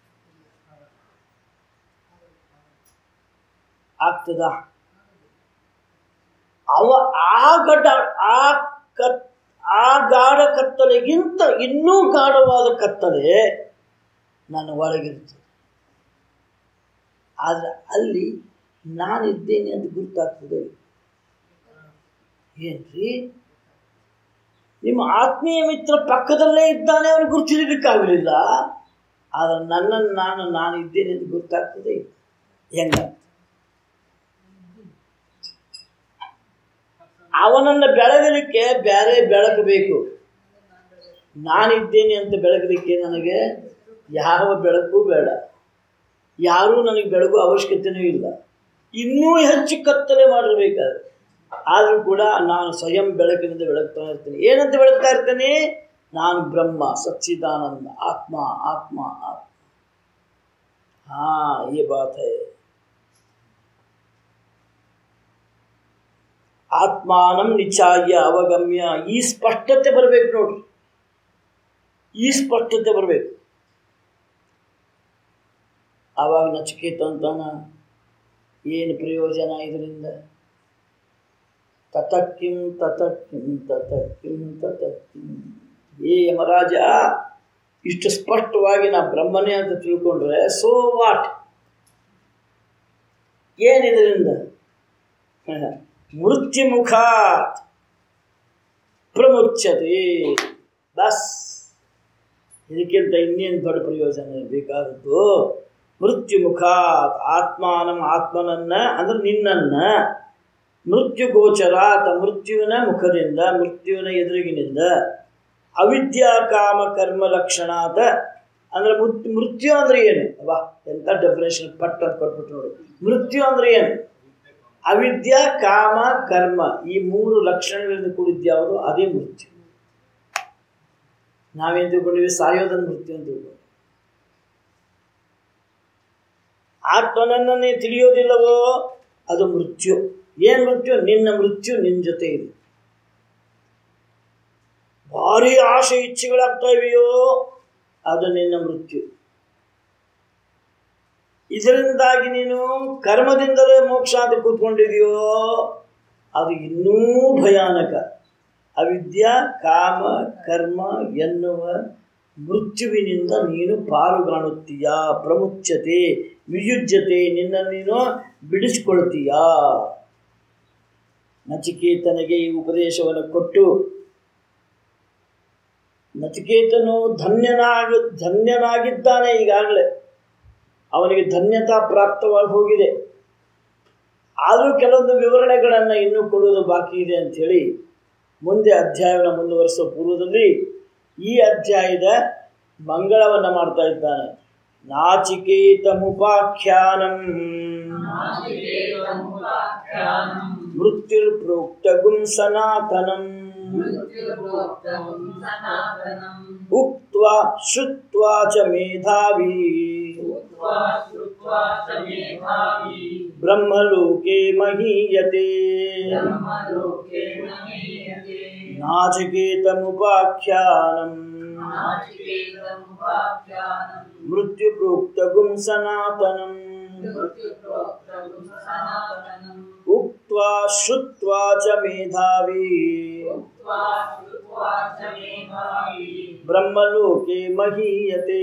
ಆಗ್ತದ ಅವ ಆ ಗಡ್ಡ ಆ ಕತ್ ಆ ಗಾಢ ಕತ್ತಲೆಗಿಂತ ಇನ್ನೂ ಗಾಢವಾದ ಕತ್ತಲೆ ನನ್ನ ಒಳಗಿರ್ತದೆ ಆದರೆ ಅಲ್ಲಿ ನಾನಿದ್ದೇನೆ ಅಂತ ಗುರುತಾಗ್ತದೆ ಏನ್ರಿ ನಿಮ್ಮ ಆತ್ಮೀಯ ಮಿತ್ರ ಪಕ್ಕದಲ್ಲೇ ಇದ್ದಾನೆ ಅವನು ಗುರುತಿಲಿಕ್ಕಾಗಲಿಲ್ಲ ಆದರೆ ನನ್ನನ್ನು ನಾನು ನಾನು ಇದ್ದೇನೆ ಅಂತ ಗೊತ್ತಾಗ್ತದೆ ಹೆಂಗ ಅವನನ್ನು ಬೆಳಗಲಿಕ್ಕೆ ಬೇರೆ ಬೆಳಕು ಬೇಕು ನಾನಿದ್ದೇನೆ ಅಂತ ಬೆಳಗಲಿಕ್ಕೆ ನನಗೆ ಯಾವ ಬೆಳಕು ಬೇಡ ಯಾರೂ ನನಗೆ ಬೆಳಗು ಅವಶ್ಯಕತೆಯೂ ಇಲ್ಲ ಇನ್ನೂ ಹೆಚ್ಚು ಕತ್ತಲೆ ಮಾಡಿರ್ಬೇಕಾದ್ರೆ ಆದರೂ ಕೂಡ ನಾನು ಸ್ವಯಂ ಬೆಳಕಿನಿಂದ ಬೆಳಗ್ತಾ ಇರ್ತೀನಿ ಏನಂತ ಬೆಳಗ್ತಾ ಇರ್ತೀನಿ ನಾನು ಬ್ರಹ್ಮ ಸಚ್ಚಿದಾನಂದ ಆತ್ಮ ಆತ್ಮ ಆತ್ಮ ಹಾ ಈ ಬಾತ್ ಹೈ ಆತ್ಮಾನಂ ನಿಚಾಯ್ಯ ಅವಗಮ್ಯ ಈ ಸ್ಪಷ್ಟತೆ ಬರಬೇಕು ನೋಡ್ರಿ ಈ ಸ್ಪಷ್ಟತೆ ಬರಬೇಕು ಆವಾಗ ನಚಿಕೇತ ಅಂತಾನ ಏನು ಪ್ರಯೋಜನ ಇದರಿಂದ ತತಕ್ಕಿಂ ತತಕ್ಕಿಂ ತತಕ್ಕಿಂ ತತಕ್ಕಿಂ ಏ ಯಮರಾಜ ಇಷ್ಟು ಸ್ಪಷ್ಟವಾಗಿ ನಾ ಬ್ರಹ್ಮನೇ ಅಂತ ತಿಳ್ಕೊಂಡ್ರೆ ಸೋ ವಾಟ್ ಏನಿದರಿಂದ ಮೃತ್ಯುಮುಖಾತ್ ಪ್ರಮುಚ್ಯತೆ ಬಸ್ ಇದಕ್ಕಿಂತ ಇನ್ನೇನು ದೊಡ್ಡ ಪ್ರಯೋಜನ ಬೇಕಾದದ್ದು ಮೃತ್ಯುಮುಖಾತ್ ಆತ್ಮಾನಂ ಆತ್ಮನನ್ನ ಅಂದ್ರೆ ನಿನ್ನನ್ನ ಮೃತ್ಯು ಗೋಚರಾತ್ ಮೃತ್ಯುವಿನ ಮುಖದಿಂದ ಮೃತ್ಯುವಿನ ಎದುರಿಗಿನಿಂದ ಅವಿದ್ಯಾ ಕಾಮ ಕರ್ಮ ಲಕ್ಷಣಾದ ಅಂದ್ರೆ ಮೃತ್ಯು ಮೃತ್ಯು ಅಂದ್ರೆ ಏನು ವಾ ಎಂಥ ಡೆಫಿನೇಷನ್ ಪಟ್ ಅಂತ ಕೊಟ್ಬಿಟ್ಟು ನೋಡಿ ಮೃತ್ಯು ಅಂದ್ರೆ ಏನು ಅವಿದ್ಯಾ ಕಾಮ ಕರ್ಮ ಈ ಮೂರು ಲಕ್ಷಣಗಳಿಂದ ಕೂಡಿದ್ಯಾವುದು ಅದೇ ಮೃತ್ಯು ನಾವೇನು ತಿಳ್ಕೊಂಡಿವಿ ಸಾಯೋದನ್ನು ಮೃತ್ಯು ಅಂತ ತಿಳ್ಕೊಂಡು ಆತ್ಮನನ್ನು ನೀ ತಿಳಿಯೋದಿಲ್ಲವೋ ಅದು ಮೃತ್ಯು ಏನು ಮೃತ್ಯು ನಿನ್ನ ಮೃತ್ಯು ನಿನ್ನ ಜೊತೆ ಇದೆ ಭಾರಿ ಆಸೆ ಇಚ್ಛೆಗಳಾಗ್ತಾ ಇವೆಯೋ ಅದು ನಿನ್ನ ಮೃತ್ಯು ಇದರಿಂದಾಗಿ ನೀನು ಕರ್ಮದಿಂದಲೇ ಮೋಕ್ಷ ಅಂತ ಕೂತ್ಕೊಂಡಿದೆಯೋ ಅದು ಇನ್ನೂ ಭಯಾನಕ ಅವಿದ್ಯಾ ಕಾಮ ಕರ್ಮ ಎನ್ನುವ ಮೃತ್ಯುವಿನಿಂದ ನೀನು ಪಾರುಗಾಣುತ್ತೀಯ ಪ್ರಮುಚ್ಯತೆ ವಿಯುಜ್ಯತೆ ನಿನ್ನ ನೀನು ಬಿಡಿಸಿಕೊಳ್ತೀಯ ನಚಿಕೇತನಿಗೆ ಈ ಉಪದೇಶವನ್ನು ಕೊಟ್ಟು ನಚಿಕೇತನು ಧನ್ಯನಾಗ ಧನ್ಯನಾಗಿದ್ದಾನೆ ಈಗಾಗಲೇ ಅವನಿಗೆ ಧನ್ಯತಾ ಪ್ರಾಪ್ತವಾಗಿ ಹೋಗಿದೆ ಆದರೂ ಕೆಲವೊಂದು ವಿವರಣೆಗಳನ್ನು ಇನ್ನೂ ಕೊಡುವುದು ಬಾಕಿ ಇದೆ ಅಂಥೇಳಿ ಮುಂದೆ ಅಧ್ಯಾಯವನ್ನು ಮುಂದುವರಿಸುವ ಪೂರ್ವದಲ್ಲಿ ಈ ಅಧ್ಯಾಯದ ಮಂಗಳವನ್ನು ಮಾಡ್ತಾ ಇದ್ದಾನೆ ನಾಚಿಕೇತ ಮುಪಾಖ್ಯಾನಂ ಮೃತ್ಯುರ್ಪ್ರೋಕ್ತ ಗುಂ ಸನಾತನಂ ಉಕ್ತ್ವಾ ಶ್ರುತ್ವಾ ಚ ಮೇಧಾವಿ ಬ್ರಹ್ಮಲೋಕೆ ಮಹೀಯತೆ ನಾಚಿಕೇತಮುಪಾಖ್ಯಾನಂ ಮೃತ್ಯುಪ್ರೋಕ್ತಗುಂ ಸನಾತನಂ ಉಕ್ತ್ವಾ ಶ್ರುತ್ವಾ ಚ ಮೇಧಾವಿ ಬ್ರಹ್ಮಲೋಕೆ ಮಹೀಯತೆ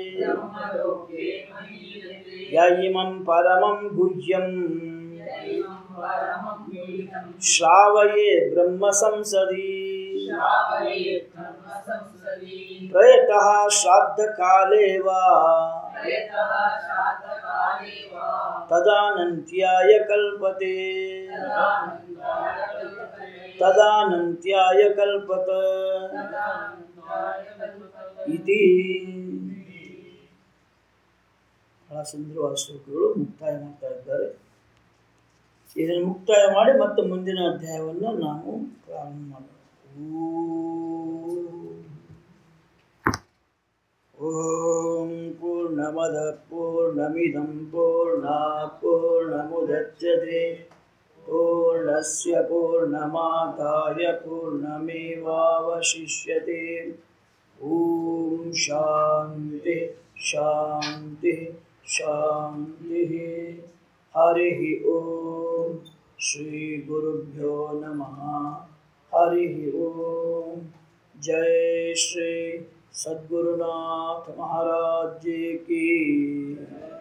ಯ ಇಮಂ ಪರಮಂ ಗುಹ್ಯಂ ಶ್ರಾವಯೇ ಬ್ರಹ್ಮ ಸಂಸದಿ ಪ್ರಯತಃ ಶ್ರಾದ್ದಕಾಲೇ ವಾ ತದಾನಂತ್ಯಾಯ ಕಲ್ಪತೆ ತದಾನಂತ್ಯಾಯ ಕಲ್ಪತ ಇತಿ ಬಹಳ ಸುಂದರವಾದ ಶ್ಲೋಕಗಳು ಮುಕ್ತಾಯ ಮಾಡ್ತಾ ಇದ್ದಾರೆ ಇದನ್ನು ಮುಕ್ತಾಯ ಮಾಡಿ ಮತ್ತೆ ಮುಂದಿನ ಅಧ್ಯಾಯವನ್ನು ನಾವು ಪ್ರಾರಂಭ ಮಾಡೋಣ ಓಂ ಪೂರ್ಣಮದ ಪೂರ್ಣಮಿದಂ ಪೂರ್ಣಾತ್ ಪೂರ್ಣಮುದಚ್ಯತೆ ಪೂರ್ಣಸ್ಯ ಪೂರ್ಣಮಾದಾಯ ಪೂರ್ಣಮೇವಾವಶಿಷ್ಯತೆ ಓಂ ಶಾಂತಿ ಶಾಂತಿ ಶಾಂತಿ ಹರಿ ಓಂ ಶ್ರೀ ಗುರುಭ್ಯೋ ನಮಃ ಹರಿ ಓಂ जय श्री सद्गुरुनाथ महाराज जी की